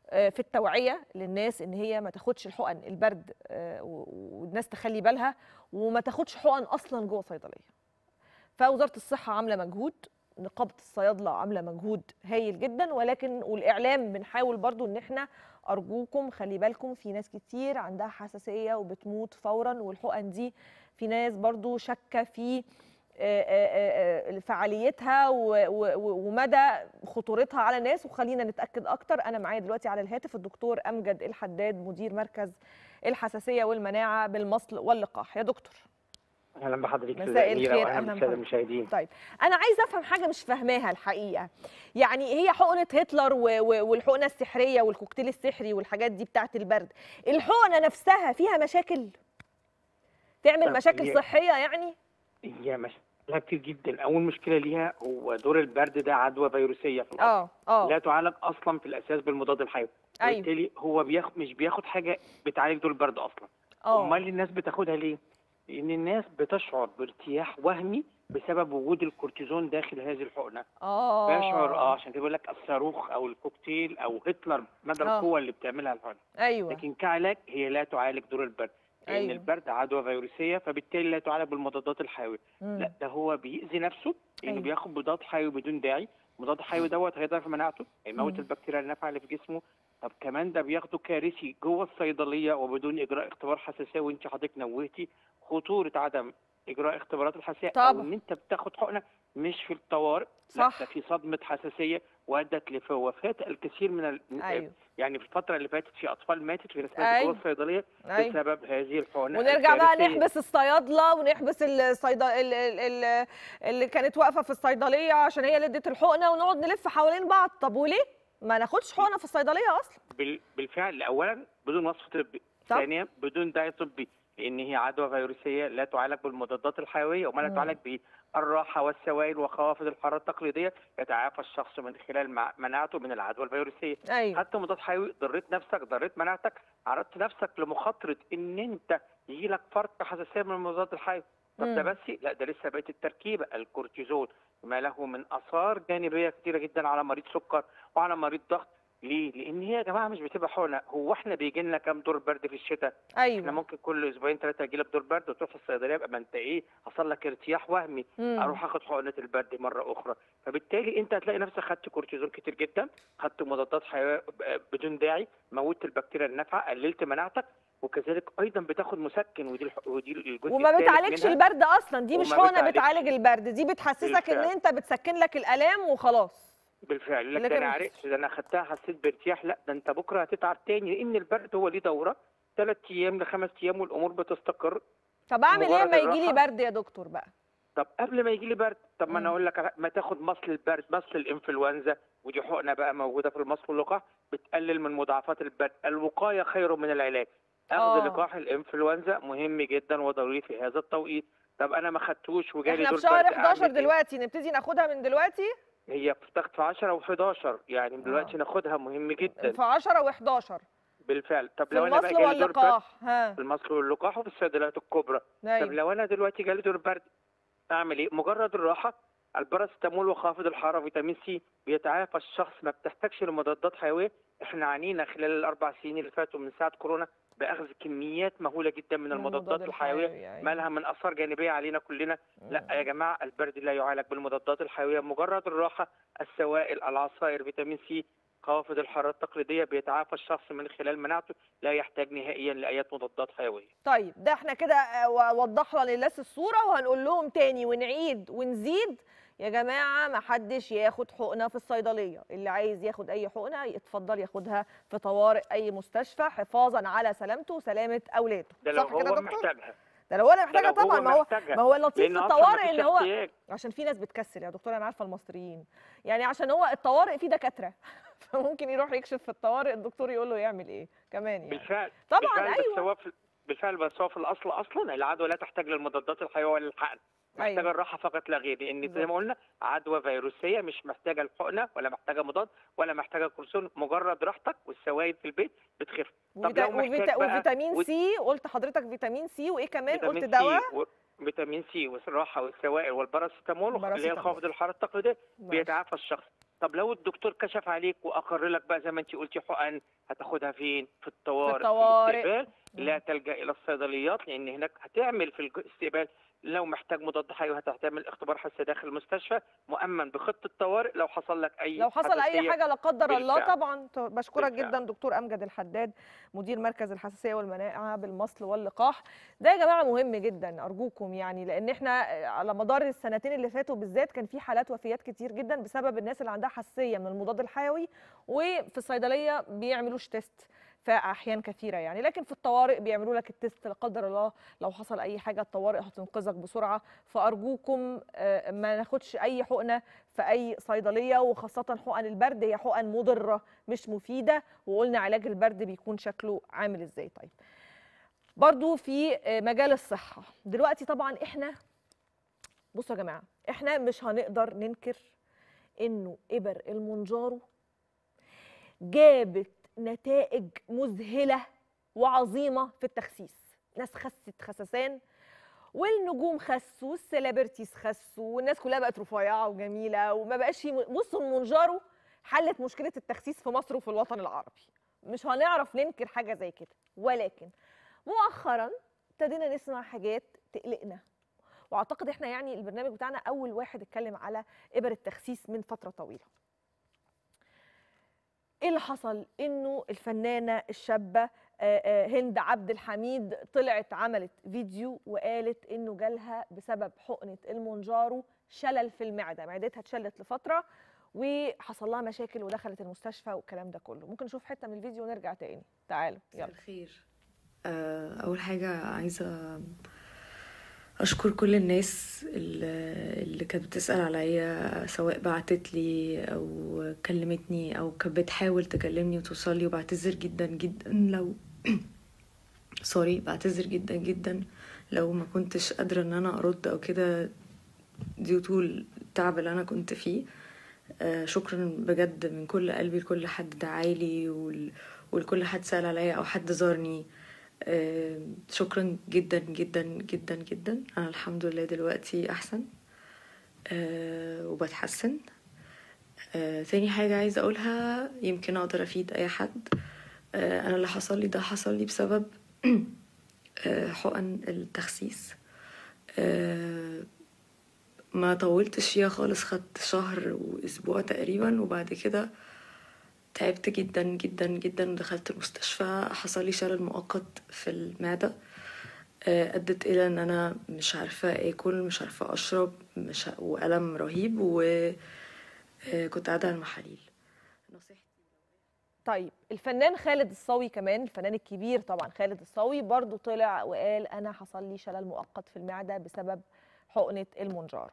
آه، في التوعيه للناس ان هي ما تاخدش الحقن البرد آه، و- والناس تخلي بالها وما تاخدش حقن اصلا جوه صيدليه فوزاره الصحه عامله مجهود نقابه الصيادله عامله مجهود هايل جدا ولكن والاعلام بنحاول برضو ان احنا ارجوكم خلي بالكم في ناس كتير عندها حساسيه وبتموت فورا والحقن دي في ناس برضو شاكه في آه، آه، آه، فعاليتها و- و- و- ومدى خطورتها على الناس وخلينا نتاكد اكتر انا معايا دلوقتي على الهاتف الدكتور امجد الحداد مدير مركز الحساسيه والمناعه بالمصل واللقاح يا دكتور اهلا بحضرتك مساء استاذة أميرة الخير، واهلا أهلا بالساده بحضرتك. المشاهدين طيب انا عايزه افهم حاجه مش فاهماها الحقيقه يعني هي حقنه هتلر و- و- والحقنه السحريه والكوكتيل السحري والحاجات دي بتاعه البرد الحقنه نفسها فيها مشاكل تعمل طب مشاكل هي- صحيه يعني هي مشكلة كتير جدا اول مشكله ليها هو دور البرد ده عدوى فيروسيه في الأصل. اه اه لا تعالج اصلا في الاساس بالمضاد الحيوي ايوه وبالتالي هو بياخد مش بياخد حاجه بتعالج دور البرد اصلا اه امال الناس بتاخدها ليه لان الناس بتشعر بارتياح وهمي بسبب وجود الكورتيزون داخل هذه الحقنه اه بيشعر اه عشان كده بيقول لك الصاروخ او الكوكتيل او هتلر مدى آه. القوه اللي بتعملها الحقنه ايوه لكن كعلاج هي لا تعالج دور البرد لان أيوة. البرد عدوى فيروسيه فبالتالي لا تعالج بالمضادات الحيويه مم. لا ده هو بيأذي نفسه لانه أيوة. بياخد مضاد حيوي بدون داعي مضاد حيوي دوت هيضعف مناعته هيموت مم. البكتيريا النافعه اللي في جسمه طب كمان ده بياخده كارثي جوه الصيدليه وبدون اجراء اختبار حساسيه وانت حضرتك نوهتي خطوره عدم اجراء اختبارات الحساسيه او طبعا. ان انت بتاخد حقنه مش في الطوارئ صح. لا ده في صدمه حساسيه وادت لوفاه الكثير من ال... ايوه يعني في الفتره اللي فاتت في اطفال ماتت في ناس ماتت أيوة. جوه الصيدليه ايوه بسبب هذه الحقنه ونرجع بقى الكارثية. نحبس الصيادله ونحبس الصيد... ال- ال- ال- اللي كانت واقفه في الصيدليه عشان هي اللي ادت الحقنه ونقعد نلف حوالين بعض طب وليه ما ناخدش حقنه في الصيدليه اصلا بال- بالفعل اولا بدون وصف طبي طب. ثانيا بدون داعي طبي لان هي عدوى فيروسيه لا تعالج بالمضادات الحيويه وما لا مم. تعالج بالراحه والسوائل وخوافض الحراره التقليديه يتعافى الشخص من خلال مع- مناعته من العدوى الفيروسيه ايوه حتى مضاد حيوي ضريت نفسك ضريت مناعتك عرضت نفسك لمخاطره ان انت يجيلك فرط حساسيه من المضاد الحيوي طب ده مم. بس لا ده لسه بقت التركيبه الكورتيزون ما له من اثار جانبيه كتيره جدا على مريض سكر وعلى مريض ضغط ليه؟ لان هي يا جماعه مش بتبقى حقنه هو احنا بيجي لنا كام دور برد في الشتاء؟ احنا ايوه ممكن كل اسبوعين ثلاثه يجي لك دور برد وتروح في الصيدليه يبقى ما انت ايه حصل لك ارتياح وهمي مم. اروح اخد حقنه البرد مره اخرى فبالتالي انت هتلاقي نفسك خدت كورتيزون كتير جدا خدت مضادات حيويه ب- بدون داعي موتت البكتيريا النافعه قللت مناعتك وكذلك ايضا بتاخد مسكن ودي الح... ودي الجزء وما الثالث بتعالجش منها. البرد اصلا دي مش وما حقنه بتعالجش. بتعالج البرد دي بتحسسك ان بالفعل. انت بتسكن لك الالام وخلاص بالفعل يقول لك لكن ده انا مش- عرفت ده انا خدتها حسيت بارتياح لا ده انت بكره هتتعب تاني لان البرد هو ليه دوره ثلاث ايام لخمس ايام والامور بتستقر طب اعمل ايه مجرد لما يجي لي الراحة. برد يا دكتور بقى طب قبل ما يجي لي برد طب ما انا مم. اقول لك على- ما تاخد مصل البرد مصل الانفلونزا ودي حقنه بقى موجوده في المصل واللقاح بتقلل من مضاعفات البرد الوقايه خير من العلاج اخذ آه. لقاح الانفلونزا مهم جدا وضروري في هذا التوقيت طب انا ما خدتوش وجالي احنا في دور شهر برد 11 أعمل إيه؟ دلوقتي نبتدي ناخدها من دلوقتي هي بتاخد في 10 و11 يعني من دلوقتي آه. ناخدها مهم جدا في 10 و11 بالفعل طب في لو انا بقى المصل جالي دور برد واللقاح ها في المصل واللقاح وفي الصيدليات الكبرى طب ايوه لو انا دلوقتي جالي دور برد اعمل ايه مجرد الراحه الباراسيتامول وخافض الحراره فيتامين سي بيتعافى الشخص ما بتحتاجش لمضادات حيويه احنا عانينا خلال الاربع سنين اللي فاتوا من ساعه كورونا باخذ كميات مهوله جدا من المضادات الحيويه أيوة. ما لها من اثار جانبيه علينا كلنا لا يا جماعه البرد لا يعالج بالمضادات الحيويه مجرد الراحه السوائل العصائر فيتامين سي خوافض الحراره التقليديه بيتعافى الشخص من خلال مناعته لا يحتاج نهائيا لاي مضادات حيويه طيب ده احنا كده آه، و- وضحنا للناس الصوره وهنقول لهم تاني ونعيد ونزيد يا جماعه ما حدش ياخد حقنه في الصيدليه اللي عايز ياخد اي حقنه يتفضل ياخدها في طوارئ اي مستشفى حفاظا على سلامته وسلامه اولاده ده لو صح كده يا هو دكتور محتاجها ده لو انا ده محتاجه لو طبعا هو ما هو محتاجها. ما هو اللطيف لان في اصلا الطوارئ مفيش ان هو احتياج. عشان في ناس بتكسل يا دكتور انا عارفه المصريين يعني عشان هو الطوارئ فيه دكاتره فممكن يروح يكشف في الطوارئ الدكتور يقول له يعمل ايه كمان يعني بالفعل طبعا بالفعل ايوه بس هو في بالفعل بس هو في الاصل اصلا العدوى لا تحتاج للمضادات الحيويه ولا الحقن محتاجه أيوة. الراحه فقط لا غير لان زي بالظبط. ما قلنا عدوى فيروسيه مش محتاجه الحقنه ولا محتاجه مضاد ولا محتاجه كورسون مجرد راحتك والسوائل في البيت بتخف طب وفيتا... لو محتاج وفيتا... بقى وفيتامين وت- سي قلت حضرتك فيتامين سي وايه كمان قلت فيتامين دواء سي و... فيتامين سي والراحه والسوائل والباراسيتامول اللي هي الباراسيتامول. الخافض الحراره التقليديه ماشي. بيتعافى الشخص طب لو الدكتور كشف عليك واقر لك بقى زي ما انت قلتي حقن هتاخدها فين في الطوارئ الطوارئ. الاستقبال لا تلجا الى الصيدليات لان هناك هتعمل في الاستقبال لو محتاج مضاد حيوي هتعمل اختبار حساسيه داخل المستشفى مؤمن بخطه طوارئ لو حصل لك اي لو حصل اي حساسية. حاجه لا قدر الله بالفعل. طبعا ط- بشكرك بالفعل. جدا دكتور امجد الحداد مدير مركز الحساسيه والمناعه بالمصل واللقاح ده يا جماعه مهم جدا ارجوكم يعني لان احنا على مدار السنتين اللي فاتوا بالذات كان في حالات وفيات كتير جدا بسبب الناس اللي عندها حساسيه من المضاد الحيوي وفي الصيدليه بيعملوش تيست في احيان كثيره يعني لكن في الطوارئ بيعملوا لك التيست لا قدر الله لو حصل اي حاجه الطوارئ هتنقذك بسرعه فارجوكم آه، ما ناخدش اي حقنه في اي صيدليه وخاصه حقن البرد هي حقن مضره مش مفيده وقلنا علاج البرد بيكون شكله عامل ازاي طيب برضو في آه، مجال الصحه دلوقتي طبعا احنا بصوا يا جماعه احنا مش هنقدر ننكر انه ابر المونجارو جابت نتائج مذهله وعظيمه في التخسيس ناس خست خسسان والنجوم خسوا والسيلبرتيز خسوا والناس كلها بقت رفيعه وجميله وما بقاش في بصوا المونجارو حلت مشكله التخسيس في مصر وفي الوطن العربي مش هنعرف ننكر حاجه زي كده ولكن مؤخرا ابتدينا نسمع حاجات تقلقنا واعتقد احنا يعني البرنامج بتاعنا اول واحد اتكلم على ابر التخسيس من فتره طويله ايه اللي حصل انه الفنانه الشابه آه، آه، هند عبد الحميد طلعت عملت فيديو وقالت انه جالها بسبب حقنه المونجارو شلل في المعده معدتها اتشلت لفتره وحصل لها مشاكل ودخلت المستشفى والكلام ده كله ممكن نشوف حته من الفيديو ونرجع تاني تعالوا مساء يلا الخير آه، أول حاجة عايزة أشكر كل الناس اللي اللي كانت بتسأل عليا سواء بعتت لي أو كلمتني أو كانت بتحاول تكلمني وتوصل لي وبعتذر جدا جدا لو سوري بعتذر جدا جدا لو ما كنتش قادرة إن أنا أرد أو كده دي طول التعب اللي أنا كنت فيه آه، شكرا بجد من كل قلبي لكل حد دعايلي ول... ولكل حد سأل عليا أو حد زارني آه، شكرا جدا جدا جدا جدا أنا الحمد لله دلوقتي أحسن آه، وبتحسن آه، تاني حاجة عايزة أقولها يمكن أقدر أفيد أي حد آه، أنا اللي حصل لي ده حصل لي بسبب آه، حقن التخسيس آه، ما طولتش فيها خالص خدت شهر واسبوع تقريبا وبعد كده تعبت جدا جدا جدا دخلت المستشفى حصل لي شلل مؤقت في المعدة آه، أدت إلى إن أنا مش عارفة آكل مش عارفة أشرب مش ع- وألم رهيب وكنت قاعدة على المحاليل نصيحتي طيب الفنان خالد الصاوي كمان الفنان الكبير طبعا خالد الصاوي برضو طلع وقال انا حصل لي شلل مؤقت في المعده بسبب حقنه المونجارو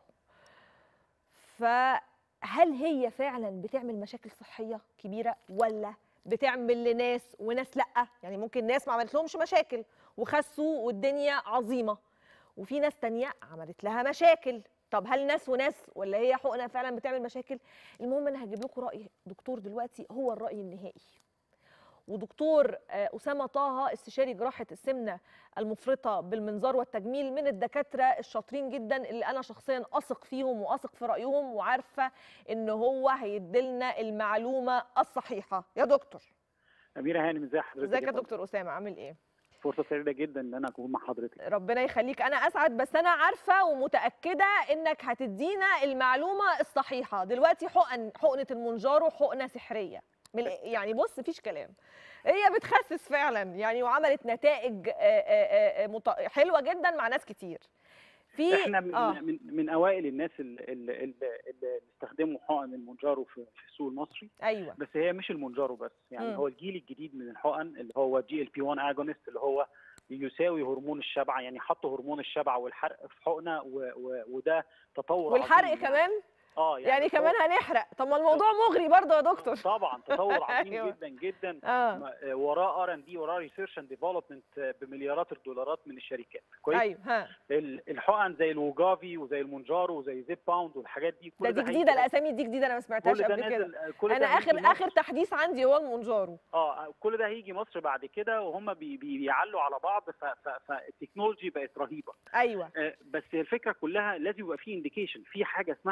فهل هي فعلا بتعمل مشاكل صحيه كبيره ولا بتعمل لناس وناس لا يعني ممكن ناس ما عملت لهمش مشاكل وخسوا والدنيا عظيمه وفي ناس تانية عملت لها مشاكل طب هل ناس وناس ولا هي حقنه فعلا بتعمل مشاكل المهم انا هجيب لكم راي دكتور دلوقتي هو الراي النهائي ودكتور آه، اسامه طه استشاري جراحه السمنه المفرطه بالمنظار والتجميل من الدكاتره الشاطرين جدا اللي انا شخصيا اثق فيهم واثق في رايهم وعارفه ان هو هيديلنا المعلومه الصحيحه يا دكتور أميرة هانم ازي حضرتك ازيك يا فندم؟ دكتور اسامه عامل ايه فرصة سعيدة جدا إن أنا أكون مع حضرتك ربنا يخليك انا اسعد بس انا عارفه ومتاكده انك هتدينا المعلومه الصحيحه دلوقتي حقن حقنه المونجارو حقنه سحريه من الإ- يعني بص مفيش كلام هي بتخسس فعلا يعني وعملت نتائج آه، آه، آه، مت- حلوه جدا مع ناس كتير في إحنا من, آه. من, من أوائل الناس اللي, اللي, اللي استخدموا حقن المونجارو في, في السوق المصري ايوه بس هي مش المونجارو بس يعني مم. هو الجيل الجديد من الحقن اللي هو جي ال بي 1 اجونست اللي هو يساوي هرمون الشبع يعني حطوا هرمون الشبع والحرق في حقنه و و وده تطور والحرق عظيم. كمان اه يعني, يعني تطور- كمان هنحرق طب ما الموضوع مغري برضه يا دكتور طبعا تطور عظيم أيوة. جدا جدا اه ما- وراه ار ان دي وراه ريسيرش اند ديفلوبمنت بمليارات الدولارات من الشركات كويس ايوه ها ال- الحقن زي الوجافي وزي المونجارو وزي زيب باوند والحاجات دي كل ده دي هيجي جديده مصر. الاسامي دي جديده انا ما سمعتهاش كل ده قبل كده نازل كل انا ده اخر هيجي اخر مصر. تحديث عندي هو المونجارو اه كل ده هيجي مصر بعد كده وهم بي بي بيعلوا على بعض ف- ف- فالتكنولوجي بقت رهيبه ايوه آه، بس الفكره كلها لازم يبقى في انديكيشن في حاجه اسمها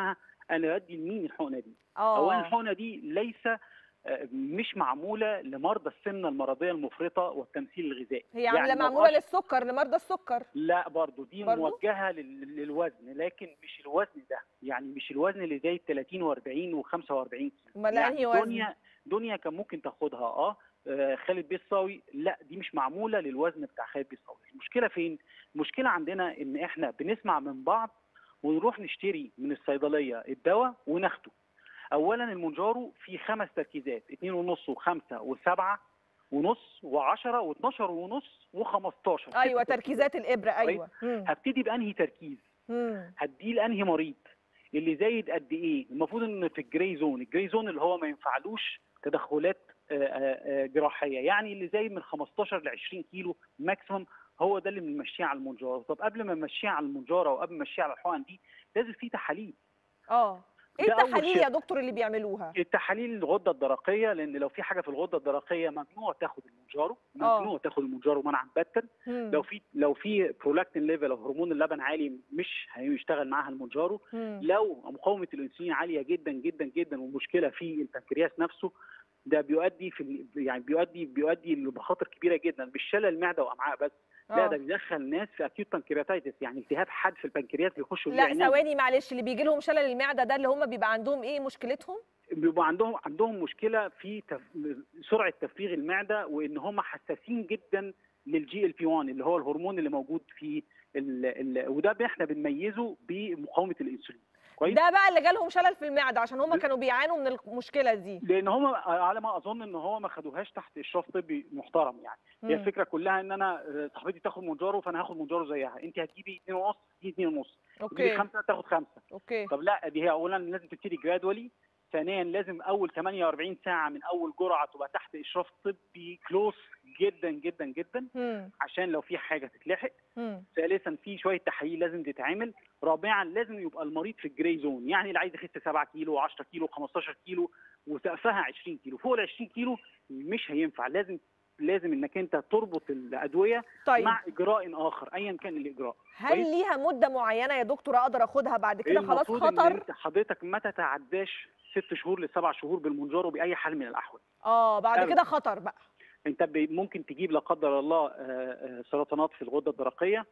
انا بدي لمين الحقنه دي اولا اه الحقنه دي ليس آه، مش معموله لمرضى السمنه المرضيه المفرطه والتمثيل الغذائي هي عامله يعني لو معموله أش- للسكر لمرضى السكر لا برضو دي برضو؟ موجهه لل- للوزن لكن مش الوزن ده يعني مش الوزن اللي زي 30 و40 و45 كيلو امال يعني انهي وزن دنيا دنيا كان ممكن تاخدها اه آه، خالد بيه الصاوي لا دي مش معموله للوزن بتاع خالد بيه الصاوي المشكله فين المشكله عندنا ان احنا بنسمع من بعض ونروح نشتري من الصيدليه الدواء وناخده اولا المونجارو فيه خمس تركيزات اتنين ونص وخمسة وسبعة ونص وعشرة واتناشر ونص وخمستاشر ست ايوه تركيزات. تركيزات الابره ايوه مم. هبتدي بانهي تركيز مم. هديه لانهي مريض اللي زايد قد ايه المفروض ان في الجراي زون الجراي زون اللي هو ما ينفعلوش تدخلات آه، آه، آه، جراحيه يعني اللي زايد من 15 ل 20 كيلو ماكسيمم هو ده اللي بنمشيه على المنجاره طب قبل ما نمشيه على المنجاره وقبل ما نمشيه على الحقن دي لازم في تحاليل اه ايه ده أول التحاليل شيء. يا دكتور اللي بيعملوها التحاليل الغده الدرقيه لان لو في حاجه في الغده الدرقيه ممنوع تاخد المونجارو آه. ممنوع تاخد المونجارو منعا باتا مم. لو في لو في برولاكتين ليفل او هرمون اللبن عالي مش هيشتغل معاها المونجارو مم. لو مقاومه الانسولين عاليه جدا جدا جدا ومشكله في البنكرياس نفسه ده بيؤدي في ال- يعني بيؤدي بيؤدي لمخاطر كبيره جدا مش شلل المعده وامعاء بس لا آه. ده بيدخل ناس في اكيوت بنكرياتايتس يعني التهاب حاد في البنكرياس بيخشوا لا العناية. ثواني معلش اللي بيجي لهم شلل المعده ده اللي هم بيبقى عندهم ايه مشكلتهم بيبقى عندهم عندهم مشكله في تف... سرعه تفريغ المعده وان هم حساسين جدا للجي ال بي 1 اللي هو الهرمون اللي موجود في ال... ال... وده احنا بنميزه بمقاومه الانسولين كويس ده بقى اللي جالهم شلل في المعده عشان هم ب- كانوا بيعانوا من المشكله دي لان هم على ما اظن ان هو ما خدوهاش تحت اشراف طبي محترم يعني هي مم. الفكره كلها ان انا آه، صاحبتي تاخد مونجارو فانا هاخد مونجارو زيها انت هتجيبي 2 ونص دي 2 ونص تجيبي اوكي خمسه تاخد خمسه اوكي طب لا دي هي اولا لازم تبتدي جرادولي ثانيا لازم اول 48 ساعه من اول جرعه تبقى تحت اشراف طبي كلوز جدا جدا جدا مم. عشان لو في حاجه تتلحق مم. ثالثا في شويه تحاليل لازم تتعمل رابعا لازم يبقى المريض في الجراي زون يعني اللي عايز يخس 7 كيلو 10 كيلو 15 كيلو وسقفها 20 كيلو فوق ال 20 كيلو مش هينفع لازم لازم انك انت تربط الادويه طيب مع اجراء اخر ايا كان الاجراء هل كويس؟ ليها مده معينه يا دكتور اقدر اخدها بعد كده خلاص المفروض ان خطر انت حضرتك ما تتعداش ست شهور لسبع شهور بالمونجارو باي حال من الاحوال اه بعد أبدا. كده خطر بقى انت ب- ممكن تجيب لا قدر الله آه، آه، سرطانات في الغده الدرقيه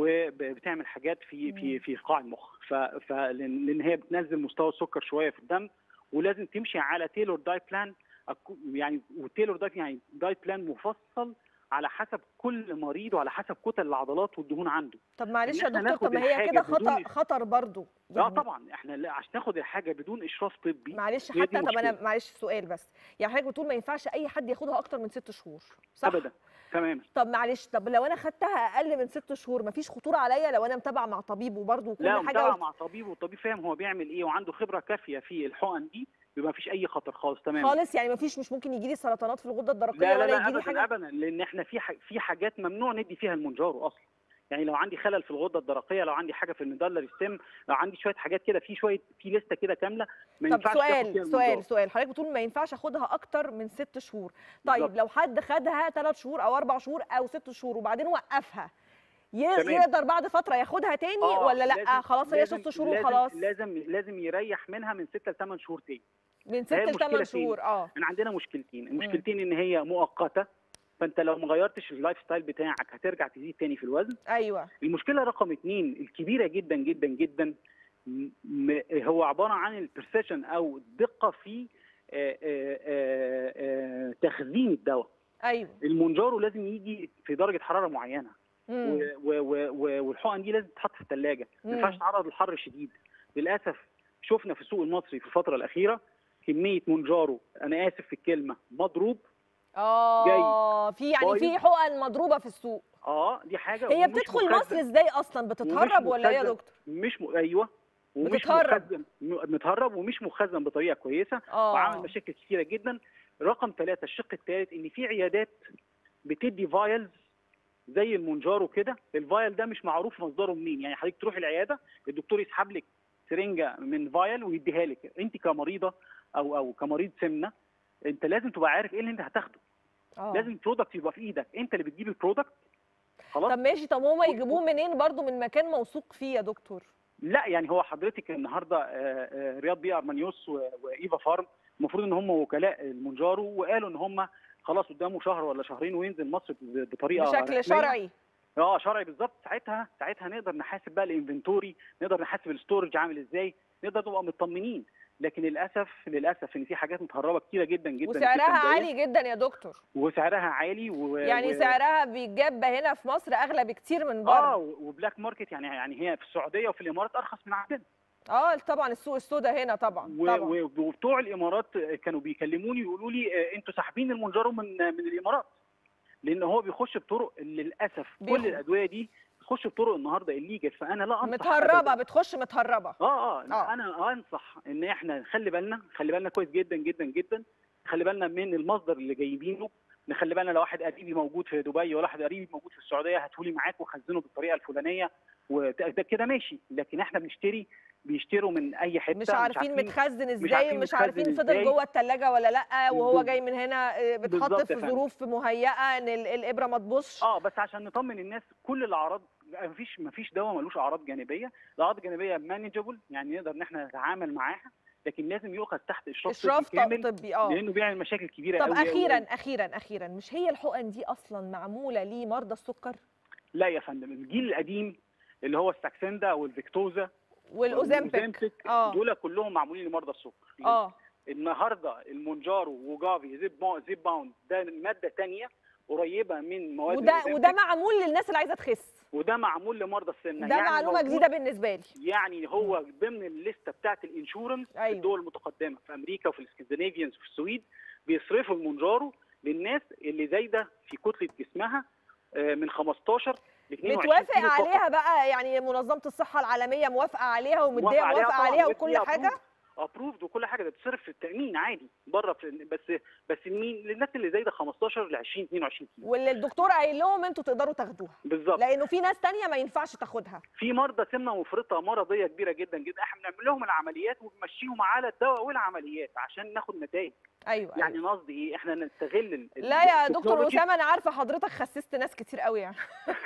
وبتعمل حاجات في في في قاع المخ ف- فلان لأن هي بتنزل مستوى السكر شويه في الدم ولازم تمشي على تيلور دايت بلان أكو- يعني وتيلور دايت يعني دايت بلان مفصل على حسب كل مريض وعلى حسب كتل العضلات والدهون عنده طب معلش يا إحنا دكتور ناخد طب ما هي الحاجة كده بدون- خطر خطر برضو اه طبعا احنا لا- عشان تاخد الحاجه بدون اشراف طبي معلش هي دي حتى طب انا المشكلة. معلش سؤال بس يعني حضرتك بتقول ما ينفعش اي حد ياخدها اكتر من ست شهور صح ابدا تماما طب معلش طب لو انا خدتها اقل من ست شهور مفيش خطوره عليا لو انا متابعه مع طبيب وبرضه وكل لا حاجه متابعة قلت- مع طبيب والطبيب فاهم هو بيعمل ايه وعنده خبره كافيه في الحقن دي يبقى مفيش اي خطر خالص تماما خالص يعني مفيش مش ممكن يجي لي سرطانات في الغده الدرقيه لا لا ولا لا يجي لي ابدا حاجه ابدا لان احنا في ح- في حاجات ممنوع ندي فيها المونجارو اصلا يعني لو عندي خلل في الغده الدرقيه لو عندي حاجه في المدلر السم لو عندي شويه حاجات كده في شويه في لسته كده كامله ما طب ينفعش تاخد فيها سؤال المونجارو. سؤال سؤال حضرتك بتقول ما ينفعش اخدها اكتر من ست شهور طيب بالظبط. لو حد خدها ثلاث شهور او اربع شهور او ست شهور وبعدين وقفها ي- تمام. يقدر بعد فتره ياخدها تاني آه، ولا لا لازم- خلاص هي لازم- ست شهور لازم- وخلاص لازم لازم يريح منها من 6 ل 8 شهور تاني من ست هي لثمان المشكلة فين؟ شهور اه احنا عندنا مشكلتين المشكلتين ان هي مؤقته فانت لو ما غيرتش اللايف ستايل بتاعك هترجع تزيد تاني في الوزن ايوه المشكله رقم اثنين الكبيره جدا جدا جدا م- م- هو عباره عن البرسيشن او الدقه في آه، آه، آه، آه، تخزين الدواء ايوه المونجارو لازم يجي في درجه حراره معينه مم. و- و- و- و- والحقن دي لازم تتحط في الثلاجه ما مم. ينفعش تتعرض للحر شديد للاسف شفنا في السوق المصري في الفتره الاخيره كميه مونجارو انا اسف في الكلمه مضروب اه في يعني بايظ. في حقن مضروبه في السوق اه دي حاجه هي ومش بتدخل مخزن. مصر ازاي اصلا بتتهرب ولا ايه يا مخزن. دكتور مش م... ايوه ومش بتتهرب. مخزن م- متهرب ومش مخزن بطريقه كويسه اه وعامل مشاكل كتيره جدا رقم ثلاثة الشق الثالث ان في عيادات بتدي فايلز زي المونجارو كده الفايل ده مش معروف مصدره منين يعني حضرتك تروح العياده الدكتور يسحب لك سرنجه من فايل ويديها لك انت كمريضه او او كمريض سمنه انت لازم تبقى عارف ايه اللي انت هتاخده آه. لازم البرودكت يبقى في ايدك انت اللي بتجيب البرودكت خلاص طب ماشي طب هما يجيبوه منين برضو من مكان موثوق فيه يا دكتور لا يعني هو حضرتك النهارده آه، آه، رياض بيه ارمانيوس و- وايفا فارم المفروض ان هم وكلاء المونجارو وقالوا ان هم خلاص قدامه شهر ولا شهرين وينزل مصر ب- بطريقه بشكل رسمية. شرعي اه شرعي بالظبط ساعتها ساعتها نقدر نحاسب بقى الانفنتوري نقدر نحاسب الستورج عامل ازاي نقدر نبقى مطمنين لكن للاسف للاسف ان في حاجات متهربه كتيره جدا جدا وسعرها جداً جاية، عالي جدا يا دكتور وسعرها عالي و... يعني و... سعرها بيتجاب هنا في مصر اغلى بكتير من اه بره وبلاك ماركت يعني يعني هي في السعوديه وفي الامارات ارخص من عندنا اه طبعا السوق السوداء هنا طبعا و- طبعا و- وبتوع الامارات كانوا بيكلموني يقولوا لي آه، انتوا ساحبين المونجارو من من الامارات لان هو بيخش بطرق للاسف بيخ- كل الادويه دي بتخش بطرق النهارده الليجل فانا لا انصح متهربه أبداً. بتخش متهربه اه اه آه. لا، انا انصح ان احنا نخلي بالنا نخلي بالنا كويس جدا جدا جدا نخلي بالنا من المصدر اللي جايبينه نخلي بالنا لو واحد قريبي موجود في دبي ولا واحد قريبي موجود في السعوديه هاتولي معاك وخزنه بالطريقه الفلانيه وده ده كده ماشي لكن احنا بنشتري بيشتروا من اي حته مش عارفين متخزن ازاي عارفين مش متخزن عارفين فضل إزاي. جوه الثلاجه ولا لا وهو بالظبط. جاي من هنا آه، بتحط بالظبط في يا فندم. ظروف مهيئه ان ال- الابره ما تبصش اه بس عشان نطمن الناس كل الاعراض مفيش مفيش دواء ملوش اعراض جانبيه الاعراض الجانبيه مانجبل يعني نقدر ان احنا نتعامل معاها لكن لازم يؤخذ تحت اشراف اشراف طبي كامل طبي اه لانه بيعمل مشاكل كبيره طب قوي قوي اخيرا قوي. اخيرا اخيرا مش هي الحقن دي اصلا معموله لمرضى السكر لا يا فندم الجيل القديم اللي هو الساكسندا والفيكتوزا والاوزمبيك والأوزمبيك، اه دول كلهم معمولين لمرضى السكر اه النهارده المونجارو وجافي زيب باو- زيب باوند ده ماده تانية قريبه من مواد وده الأوزمبيك، وده معمول للناس اللي عايزه تخس وده معمول لمرضى السمنه ده يعني معلومه موجود- جديده بالنسبه لي يعني هو ضمن الليسته بتاعت الانشورنس في أيوة. الدول المتقدمه في امريكا وفي الاسكندنافيانز وفي السويد بيصرفوا المونجارو للناس اللي زايده في كتله جسمها آه، من 15 ل 22 متوافق كيلو فقط. عليها بقى يعني منظمه الصحه العالميه موافقه عليها ومديه موافقة موافقه طبعاً، عليها بس وكل هي حاجه ابروفد وكل حاجه ده بتصرف في التامين عادي بره في بس بس لمين للناس اللي زايده 15 ل 20 22 كيلو واللي الدكتور قايل لهم انتوا تقدروا تاخدوها بالظبط لانه في ناس تانية ما ينفعش تاخدها في مرضى سمنه مفرطه مرضيه كبيره جدا جدا احنا بنعمل لهم العمليات وبنمشيهم على الدواء والعمليات عشان ناخد نتائج ايوه, يعني أيوة. أنا قصدي ايه احنا نستغل ال- لا يا دكتور التكنولوجي. اسامه انا عارفه حضرتك خسست ناس كتير قوي يعني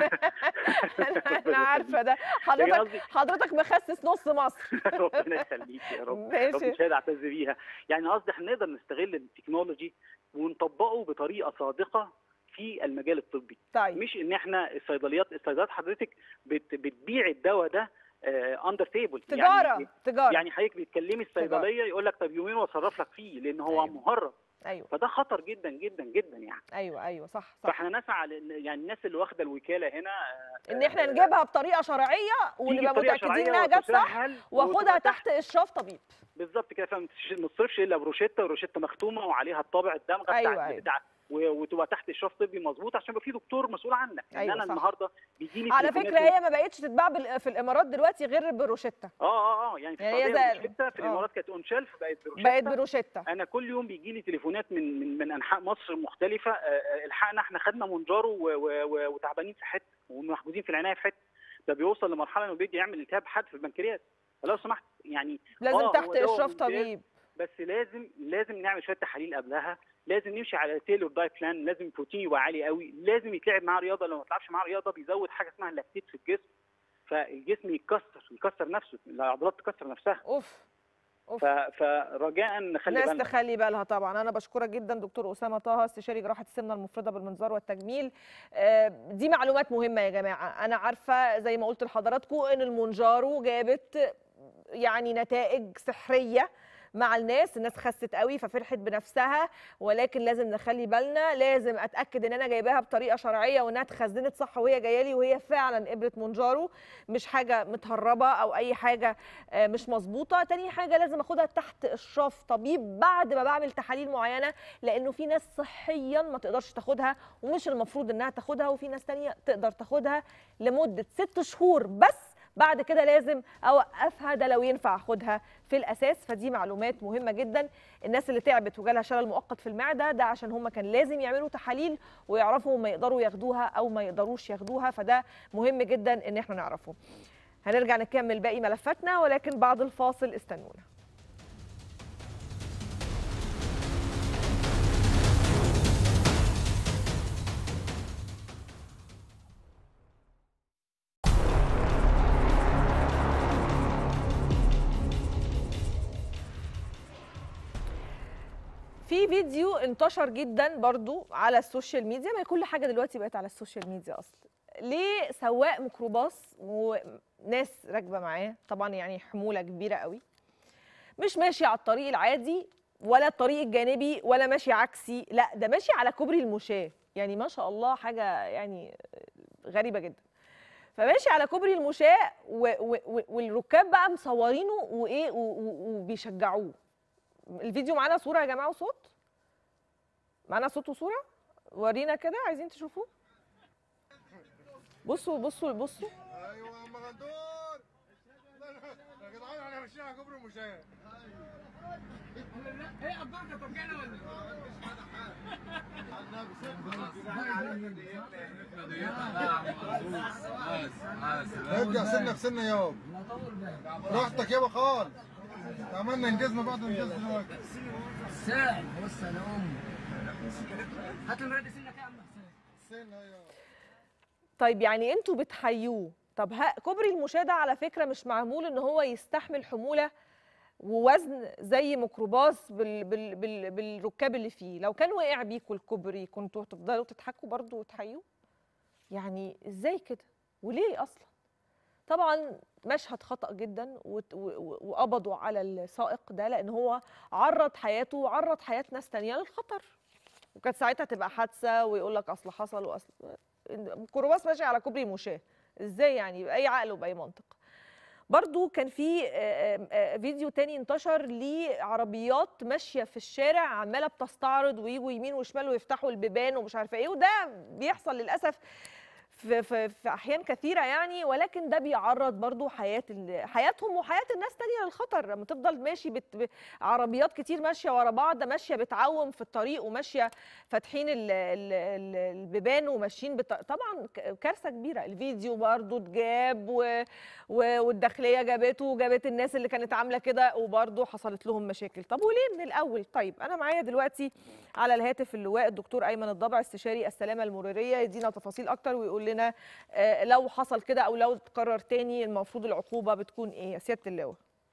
انا أنا عارفه ده لكن حضرتك قصدي حضرتك مخسس نص مصر ربنا يخليك يا رب ماشي. رب مش اعتز بيها يعني قصدي احنا نقدر نستغل التكنولوجي ونطبقه بطريقه صادقه في المجال الطبي طيب مش ان احنا الصيدليات الصيدليات حضرتك بت بتبيع الدواء ده اندر تيبل تجاره يعني تجاره يعني حضرتك بتكلمي الصيدليه يقول لك طب يومين واصرف لك فيه لان هو أيوة. مهرب ايوه فده خطر جدا جدا جدا يعني ايوه ايوه صح صح فاحنا نسعى لأن- يعني الناس اللي واخده الوكاله هنا آه، ان احنا آه، نجيبها بطريقه شرعيه تيجي ونبقى بطريقة متاكدين شرعية انها جت صح وتسهل واخدها وتبقى تحت اشراف طبيب بالظبط كده فما تصرفش الا بروشته وروشته مختومه وعليها الطابع الدمغه أيوة، بتاع أيوة. بتاع و- وتبقى تحت اشراف طبي مظبوط عشان يبقى في دكتور مسؤول عنك أيوة، ان انا صح. النهارده بيجي لي على تليفونات فكره من- هي ما بقتش تتباع بال- في الامارات دلوقتي غير بروشته اه اه اه يعني في يعني هي السعوديه زي- بروشته في آه. الامارات كانت اون شيلف بقت بروشته بقت بروشته انا كل يوم بيجي لي تليفونات من من من انحاء مصر مختلفه آه، آه، الحقنا احنا خدنا منجارو و- و- و- وتعبانين في حته ومحجوزين في العنايه في حته ده بيوصل لمرحله انه بيجي يعمل التهاب حاد في البنكرياس فلو سمحت يعني لازم آه، تحت هو دواء اشراف ممتاز. طبيب بس لازم لازم نعمل شويه تحاليل قبلها لازم نمشي على تيلور دايت بلان لازم البروتين يبقى عالي قوي لازم يتلعب معاه رياضه لو ما تلعبش معاه رياضه بيزود حاجه اسمها اللاكتيت في الجسم فالجسم يتكسر يكسر نفسه العضلات تكسر نفسها اوف اوف ف- فرجاء نخلي ناس بالنا تخلي بالها طبعا انا بشكرك جدا دكتور اسامه طه استشاري جراحه السمنه المفرده بالمنظار والتجميل آه، دي معلومات مهمه يا جماعه انا عارفه زي ما قلت لحضراتكم ان المونجارو جابت يعني نتائج سحريه مع الناس الناس خست قوي ففرحت بنفسها ولكن لازم نخلي بالنا لازم اتاكد ان انا جايباها بطريقه شرعيه وانها اتخزنت صح وهي جايه لي وهي فعلا ابره مونجارو مش حاجه متهربه او اي حاجه آه، مش مظبوطه تاني حاجه لازم اخدها تحت اشراف طبيب بعد ما بعمل تحاليل معينه لانه في ناس صحيا ما تقدرش تاخدها ومش المفروض انها تاخدها وفي ناس تانية تقدر تاخدها لمده ست شهور بس بعد كده لازم اوقفها ده لو ينفع اخدها في الاساس فدي معلومات مهمه جدا الناس اللي تعبت وجالها شلل مؤقت في المعده ده عشان هم كان لازم يعملوا تحاليل ويعرفوا ما يقدروا ياخدوها او ما يقدروش ياخدوها فده مهم جدا ان احنا نعرفه هنرجع نكمل باقي ملفاتنا ولكن بعد الفاصل استنونا في فيديو انتشر جدا برضو على السوشيال ميديا ما هي كل حاجه دلوقتي بقت على السوشيال ميديا اصلا ليه سواق ميكروباص وناس راكبه معاه طبعا يعني حموله كبيره قوي مش ماشي على الطريق العادي ولا الطريق الجانبي ولا ماشي عكسي لا ده ماشي على كوبري المشاة يعني ما شاء الله حاجه يعني غريبه جدا فماشي على كوبري المشاة و- و- و- والركاب بقى مصورينه وايه و- و- وبيشجعوه الفيديو معانا صوره يا جماعه وصوت معانا صوت وصوره ورينا كده عايزين تشوفوه بصوا بصوا بصوا ايوه يا ام غندور يا جدعان احنا ماشيين على كوبري المشاة ارجع سنك سنة يابا راحتك يابا خالص عملنا انجزنا بعض انجاز دلوقتي ساعد بص انا امي هات المراد سنك يا عم حسين سنة يابا طيب يعني انتوا بتحيوه طب ها كوبري المشاة ده على فكره مش معمول ان هو يستحمل حموله ووزن زي ميكروباص بال بال بال بالركاب اللي فيه لو كان وقع بيكوا الكوبري كنتوا هتفضلوا تضحكوا برضه وتحيوه يعني ازاي كده وليه اصلا طبعا مشهد خطأ جدا وت- و- و- وقبضوا على السائق ده لان هو عرض حياته وعرض حياة ناس تانية للخطر وكانت ساعتها تبقى حادثة ويقول لك اصل حصل واصل ميكروباص ماشي على كوبري مشاة ازاي يعني بأي عقل وبأي منطق برضو كان في آه، آه، آه، فيديو تاني انتشر لعربيات ماشيه في الشارع عماله بتستعرض ويجوا يمين وشمال ويفتحوا البيبان ومش عارفه ايه وده بيحصل للاسف في, في, في احيان كثيره يعني ولكن ده بيعرض برضو حياه ال- حياتهم وحياه الناس تانية للخطر لما تفضل ماشي بت ب- عربيات كتير ماشيه ورا بعض ماشيه بتعوم في الطريق وماشيه فاتحين ال- ال- ال- البيبان وماشيين بت... طبعا ك- كارثه كبيره الفيديو برضو اتجاب و... و- والداخليه جابته وجابت الناس اللي كانت عامله كده وبرضه حصلت لهم مشاكل طب وليه من الاول طيب انا معايا دلوقتي على الهاتف اللواء الدكتور ايمن الضبع استشاري السلامه المروريه يدينا تفاصيل اكتر ويقول لنا آه، لو حصل كده او لو اتكرر تاني المفروض العقوبه بتكون ايه يا سياده اللواء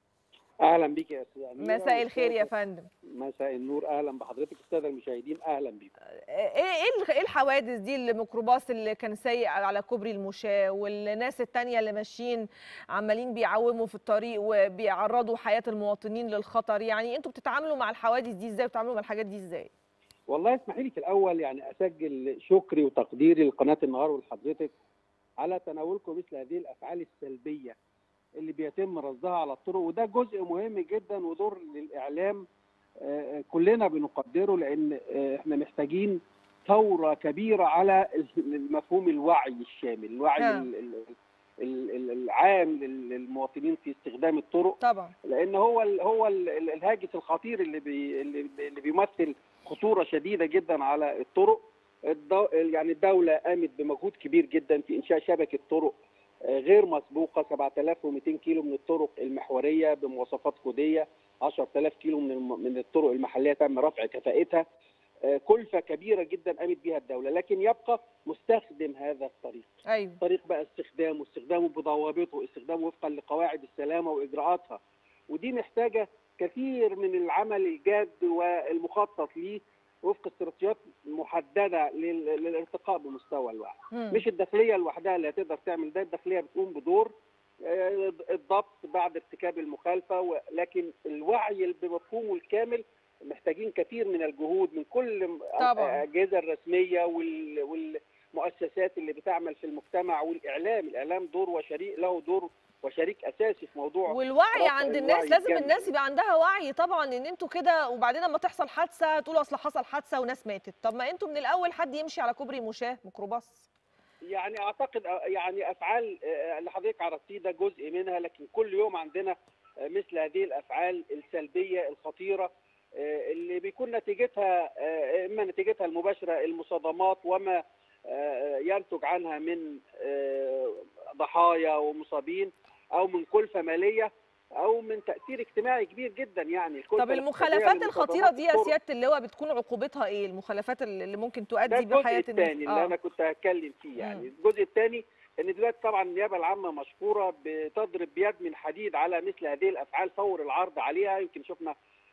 اهلا بيك يا استاذ أميرة مساء الخير يا والسادة- فندم مساء النور اهلا بحضرتك الساده المشاهدين اهلا بيكم ايه ايه الخ- ايه الحوادث دي الميكروباص اللي كان سايق على كوبري المشاة والناس التانية اللي ماشيين عمالين بيعوموا في الطريق وبيعرضوا حياة المواطنين للخطر يعني انتوا بتتعاملوا مع الحوادث دي ازاي بتتعاملوا مع الحاجات دي ازاي والله اسمحي لي في الاول يعني اسجل شكري وتقديري لقناه النهار ولحضرتك على تناولكم مثل هذه الافعال السلبيه اللي بيتم رصدها على الطرق وده جزء مهم جدا ودور للاعلام آه، كلنا بنقدره لان آه، احنا محتاجين ثوره كبيره على مفهوم الوعي الشامل الوعي نعم. ال- ال- ال- ال- العام لل- للمواطنين في استخدام الطرق طبعا لان هو ال هو ال ال- الهاجس الخطير اللي بي اللي, اللي بيمثل خطوره شديده جدا على الطرق الدو يعني الدوله قامت بمجهود كبير جدا في انشاء شبكه طرق آه، غير مسبوقه 7200 كيلو من الطرق المحوريه بمواصفات كوديه 10000 كيلو من الم- من الطرق المحليه تم رفع كفاءتها آه، كلفه كبيره جدا قامت بها الدوله لكن يبقى مستخدم هذا الطريق ايوه طريق بقى استخدامه استخدامه بضوابطه استخدامه وفقا لقواعد السلامه واجراءاتها ودي محتاجه كثير من العمل الجاد والمخطط ليه وفق استراتيجيات محدده لل- للارتقاء بمستوى الوعي مم. مش الداخليه لوحدها اللي هتقدر تعمل ده الداخليه بتقوم بدور آه، الضبط بعد ارتكاب المخالفه و- لكن الوعي بمفهومه الكامل محتاجين كثير من الجهود من كل م- طبعاً. الاجهزه الرسميه وال- والمؤسسات اللي بتعمل في المجتمع والاعلام الاعلام دور وشريك له دور وشريك اساسي في موضوع والوعي رفع عند الوعي الناس لازم الجمعي. الناس يبقى عندها وعي طبعا ان انتوا كده وبعدين لما تحصل حادثه تقولوا اصل حصل حادثه وناس ماتت طب ما انتوا من الاول حد يمشي على كوبري مشاه ميكروباص يعني اعتقد آه، يعني افعال آه، اللي حضرتك عرفتيه ده جزء منها لكن كل يوم عندنا آه، مثل هذه الافعال السلبيه الخطيره آه، اللي بيكون نتيجتها آه، اما نتيجتها المباشره المصادمات وما آه، ينتج عنها من آه، ضحايا ومصابين او من كلفه ماليه او من تاثير اجتماعي كبير جدا يعني الكلفة طب الاقتصادية المخالفات لمصادمات الخطيره دي يا الطرق. سياده اللواء بتكون عقوبتها ايه المخالفات اللي ممكن ده تؤدي الجزء بحياه الناس الثاني اللي انا كنت هتكلم فيه يعني مم. الجزء الثاني ان دلوقتي طبعا النيابه العامه مشكوره بتضرب بيد من حديد على مثل هذه الافعال فور العرض عليها يمكن شفنا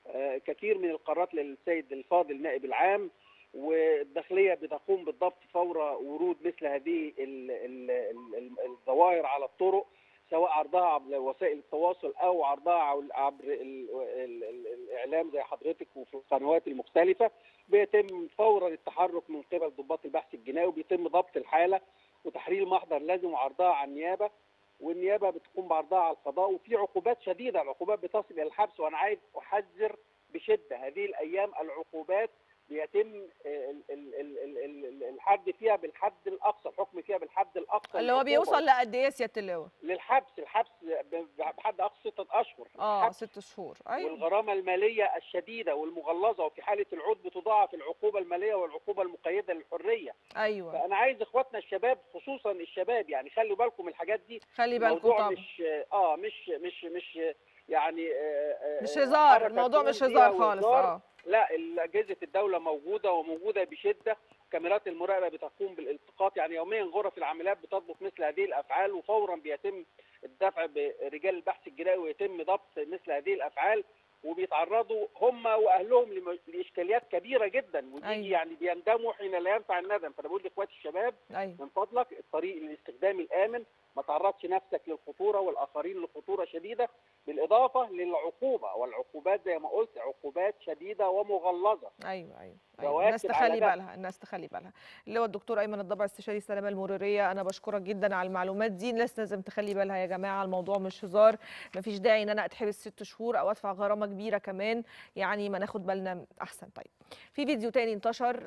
آه، كثير من القرارات للسيد الفاضل نائب العام والداخليه بتقوم بالضبط فور ورود مثل هذه ال- ال- ال- ال- الظواهر على الطرق سواء عرضها عبر وسائل التواصل او عرضها عل- عبر ال- ال- ال- الاعلام زي حضرتك وفي القنوات المختلفه بيتم فورا التحرك من قبل ضباط البحث الجنائي وبيتم ضبط الحاله وتحرير محضر لازم وعرضها على النيابه والنيابه بتقوم بعرضها على القضاء وفي عقوبات شديده العقوبات بتصل الى الحبس وانا عايز احذر بشده هذه الايام العقوبات بيتم ال- ال- ال- ال- ال- الحد فيها بالحد الاقصى الحكم فيها بالحد الاقصى اللي هو للعقوبة. بيوصل لقد ايه يا سياده اللواء للحبس الحبس ب- بحد اقصى ستة اشهر اه الحبس ست شهور ايوه والغرامه الماليه الشديده والمغلظه وفي حاله العود بتضاعف العقوبه الماليه والعقوبه المقيده للحريه ايوه فانا عايز اخواتنا الشباب خصوصا الشباب يعني خلوا بالكم من الحاجات دي خلي بالكم الموضوع طبعا مش اه مش مش مش يعني آه آه، مش آه، هزار حركة الموضوع تقوم مش فيها هزار خالص وهزار. اه لا اجهزه الدوله موجوده وموجوده بشده كاميرات المراقبه بتقوم بالالتقاط يعني يوميا غرف العمليات بتضبط مثل هذه الافعال وفورا بيتم الدفع برجال البحث الجنائي ويتم ضبط مثل هذه الافعال وبيتعرضوا هم واهلهم لم- لاشكاليات كبيره جدا ودي أيوة. يعني بيندموا حين لا ينفع الندم فانا بقول لاخواتي الشباب ايوه من فضلك الطريق للاستخدام الامن ما تعرضش نفسك للخطوره والاخرين لخطوره شديده بالاضافه للعقوبه والعقوبات زي ما قلت عقوبات شديده ومغلظه ايوه ايوه ده أيوة. الناس واجب تخلي على ده. بالها الناس تخلي بالها اللي هو الدكتور ايمن الضبع استشاري السلامه المروريه انا بشكرك جدا على المعلومات دي الناس لازم تخلي بالها يا جماعه الموضوع مش هزار مفيش داعي ان انا اتحبس ست شهور او ادفع غرامه كبيره كمان يعني ما ناخد بالنا احسن طيب في فيديو تاني انتشر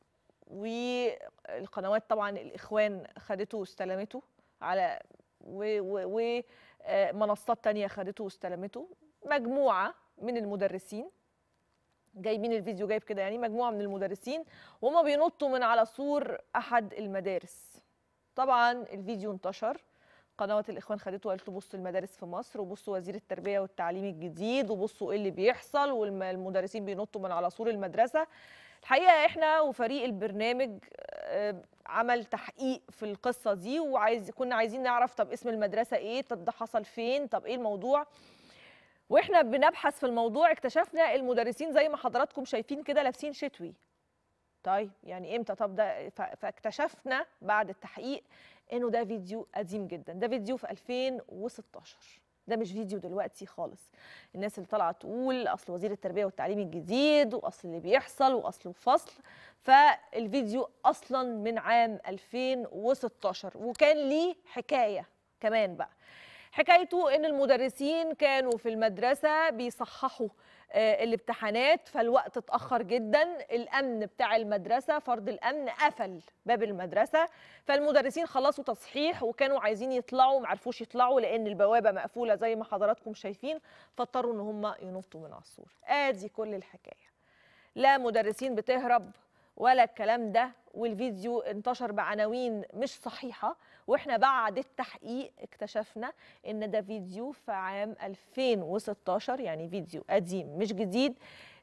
والقنوات طبعا الاخوان خدته واستلمته على ومنصات تانية خدته واستلمته مجموعه من المدرسين جايبين الفيديو جايب كده يعني مجموعه من المدرسين وهما بينطوا من على سور احد المدارس طبعا الفيديو انتشر قنوات الاخوان خدته وقالت له بصوا المدارس في مصر وبصوا وزير التربيه والتعليم الجديد وبصوا ايه اللي بيحصل والمدرسين بينطوا من على سور المدرسه الحقيقه احنا وفريق البرنامج آه، عمل تحقيق في القصه دي وعايز كنا عايزين نعرف طب اسم المدرسه ايه طب ده حصل فين طب ايه الموضوع واحنا بنبحث في الموضوع اكتشفنا المدرسين زي ما حضراتكم شايفين كده لابسين شتوي طيب يعني امتى طب ده ف- فاكتشفنا بعد التحقيق انه ده فيديو قديم جدا ده فيديو في 2016 ده مش فيديو دلوقتي خالص الناس اللي طالعه تقول اصل وزير التربيه والتعليم الجديد واصل اللي بيحصل واصل الفصل فالفيديو اصلا من عام 2016 وكان ليه حكايه كمان بقى حكايته ان المدرسين كانوا في المدرسه بيصححوا آه، الامتحانات فالوقت اتاخر جدا الامن بتاع المدرسه فرد الامن قفل باب المدرسه فالمدرسين خلصوا تصحيح وكانوا عايزين يطلعوا معرفوش يطلعوا لان البوابه مقفوله زي ما حضراتكم شايفين فاضطروا ان هم ينطوا من على السور ادي كل الحكايه لا مدرسين بتهرب ولا الكلام ده والفيديو انتشر بعناوين مش صحيحة واحنا بعد التحقيق اكتشفنا ان ده فيديو في عام 2016 يعني فيديو قديم مش جديد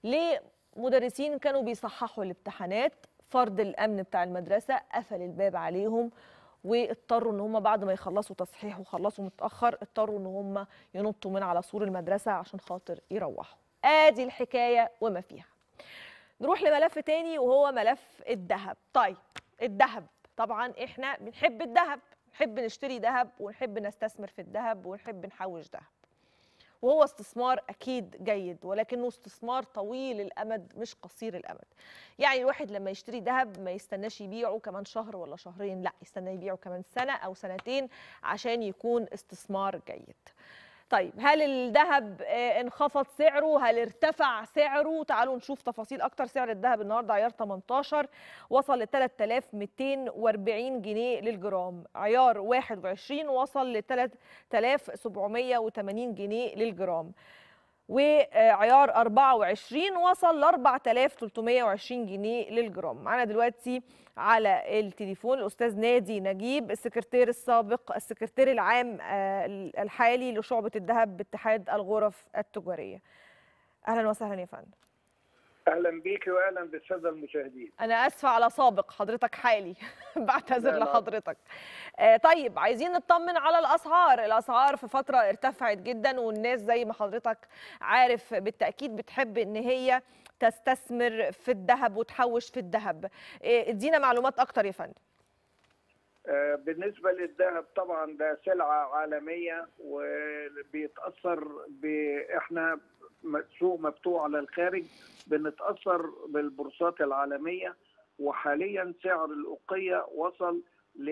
لمدرسين كانوا بيصححوا الامتحانات فرد الامن بتاع المدرسة قفل الباب عليهم واضطروا ان هم بعد ما يخلصوا تصحيح وخلصوا متاخر اضطروا ان هم ينطوا من على سور المدرسه عشان خاطر يروحوا ادي الحكايه وما فيها نروح لملف تاني وهو ملف الذهب طيب الذهب طبعا احنا بنحب الذهب نحب نشتري ذهب ونحب نستثمر في الذهب ونحب نحوش ذهب وهو استثمار اكيد جيد ولكنه استثمار طويل الامد مش قصير الامد يعني الواحد لما يشتري ذهب ما يستناش يبيعه كمان شهر ولا شهرين لا يستنى يبيعه كمان سنه او سنتين عشان يكون استثمار جيد طيب هل الذهب آه، انخفض سعره هل ارتفع سعره تعالوا نشوف تفاصيل اكتر سعر الذهب النهارده عيار 18 وصل ل 3240 جنيه للجرام عيار 21 وصل ل 3780 جنيه للجرام وعيار 24 وصل ل 4320 جنيه للجرام معانا دلوقتي على التليفون الاستاذ نادي نجيب السكرتير السابق السكرتير العام آه، الحالي لشعبه الذهب باتحاد الغرف التجاريه اهلا وسهلا يا فندم اهلا بيك واهلا بالساده المشاهدين انا اسفه على سابق حضرتك حالي بعتذر لا، لا. لحضرتك آه، طيب عايزين نطمن على الاسعار الاسعار في فتره ارتفعت جدا والناس زي ما حضرتك عارف بالتاكيد بتحب ان هي تستثمر في الذهب وتحوش في الذهب آه، ادينا معلومات اكتر يا فندم آه، بالنسبه للذهب طبعا ده سلعه عالميه وبيتاثر ب احنا م- سوق مفتوح على الخارج بنتاثر بالبورصات العالميه وحاليا سعر الاوقيه وصل ل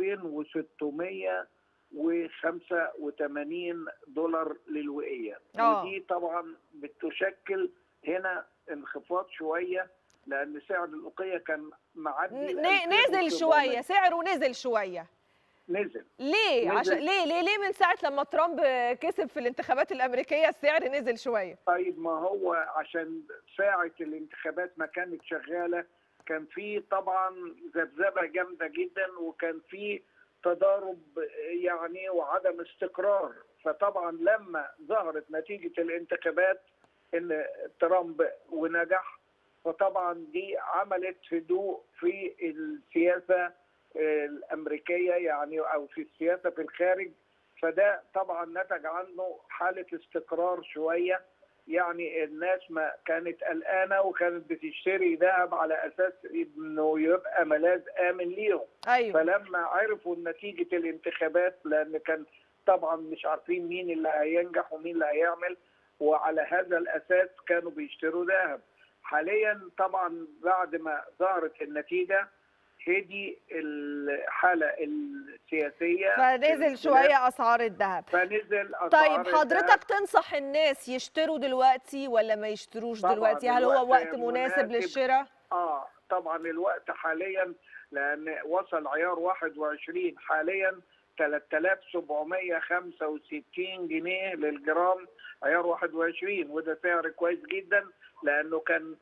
2685 دولار للوقيه آه. ودي طبعا بتشكل هنا انخفاض شويه لان سعر الاوقيه كان معدي ال ن- نزل 2700. شويه سعره نزل شويه نزل ليه نزل. عشان ليه ليه ليه من ساعه لما ترامب كسب في الانتخابات الامريكيه السعر نزل شويه طيب ما هو عشان ساعة الانتخابات ما كانت شغالة كان في طبعا ذبذبة جامدة جدا وكان في تضارب يعني وعدم استقرار فطبعا لما ظهرت نتيجة الانتخابات ان ترامب ونجح فطبعا دي عملت هدوء في السياسة الأمريكية يعني أو في السياسة في الخارج فده طبعا نتج عنه حالة استقرار شوية يعني الناس ما كانت قلقانة وكانت بتشتري ذهب على أساس إنه يبقى ملاذ آمن ليهم ايوه فلما عرفوا نتيجة الانتخابات لأن كان طبعا مش عارفين مين اللي هينجح ومين اللي هيعمل وعلى هذا الأساس كانوا بيشتروا ذهب حاليا طبعا بعد ما ظهرت النتيجة هدي الحالة السياسية فنزل شويه اسعار الذهب فنزل أسعار طيب الذهب. حضرتك تنصح الناس يشتروا دلوقتي ولا ما يشتروش طبعاً دلوقتي هل هو الوقت وقت مناسب مناسب. للشراء اه طبعا الوقت حاليا لان وصل عيار 21 حاليا 3765 جنيه للجرام عيار 21 وده سعر كويس جدا لانه كان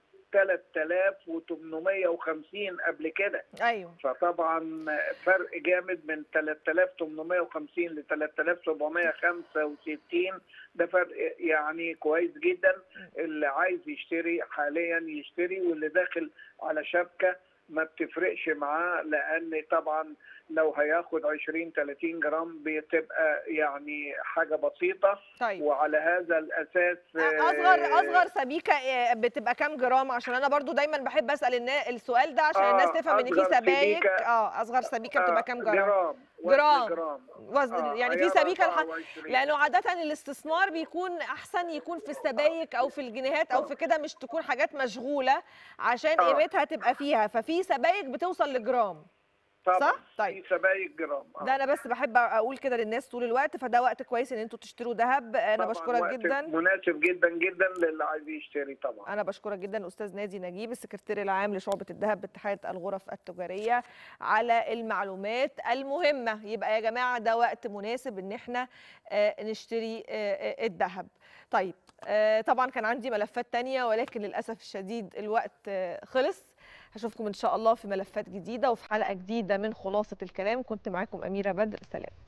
3850 قبل كده ايوه فطبعا فرق جامد من 3850 ل 3765 ده فرق يعني كويس جدا اللي عايز يشتري حاليا يشتري واللي داخل على شبكه ما بتفرقش معاه لان طبعا لو هياخد 20 30 جرام بتبقى يعني حاجه بسيطه طيب وعلى هذا الاساس اصغر آه، اصغر سبيكه آه، بتبقى كام جرام عشان انا برضو دايما بحب اسال النا- السؤال ده عشان آه، الناس تفهم ان في أصغر سبايك سبيكة- اه اصغر سبيكه بتبقى كام جرام جرام وزن جرام. جرام وزن آه، يعني في عيار سبيكه الح... 24. لانه عاده الاستثمار بيكون احسن يكون في السبايك او في الجنيهات او في كده مش تكون حاجات مشغوله عشان آه. قيمتها تبقى فيها ففي سبايك بتوصل لجرام طبعا صح؟ طيب. في سبايك جرام آه. ده انا بس بحب اقول كده للناس طول الوقت فده وقت كويس ان انتوا تشتروا ذهب انا طبعاً بشكرك وقت جدا مناسب جدا جدا للي عايز يشتري طبعا انا بشكرك جدا استاذ نادي نجيب السكرتير العام لشعبه الذهب باتحاد الغرف التجاريه على المعلومات المهمه يبقى يا جماعه ده وقت مناسب ان احنا آه، نشتري آه، آه، الذهب طيب آه، طبعا كان عندي ملفات تانية ولكن للاسف الشديد الوقت آه، خلص هشوفكم ان شاء الله في ملفات جديده وفي حلقه جديده من خلاصه الكلام كنت معاكم اميره بدر سلام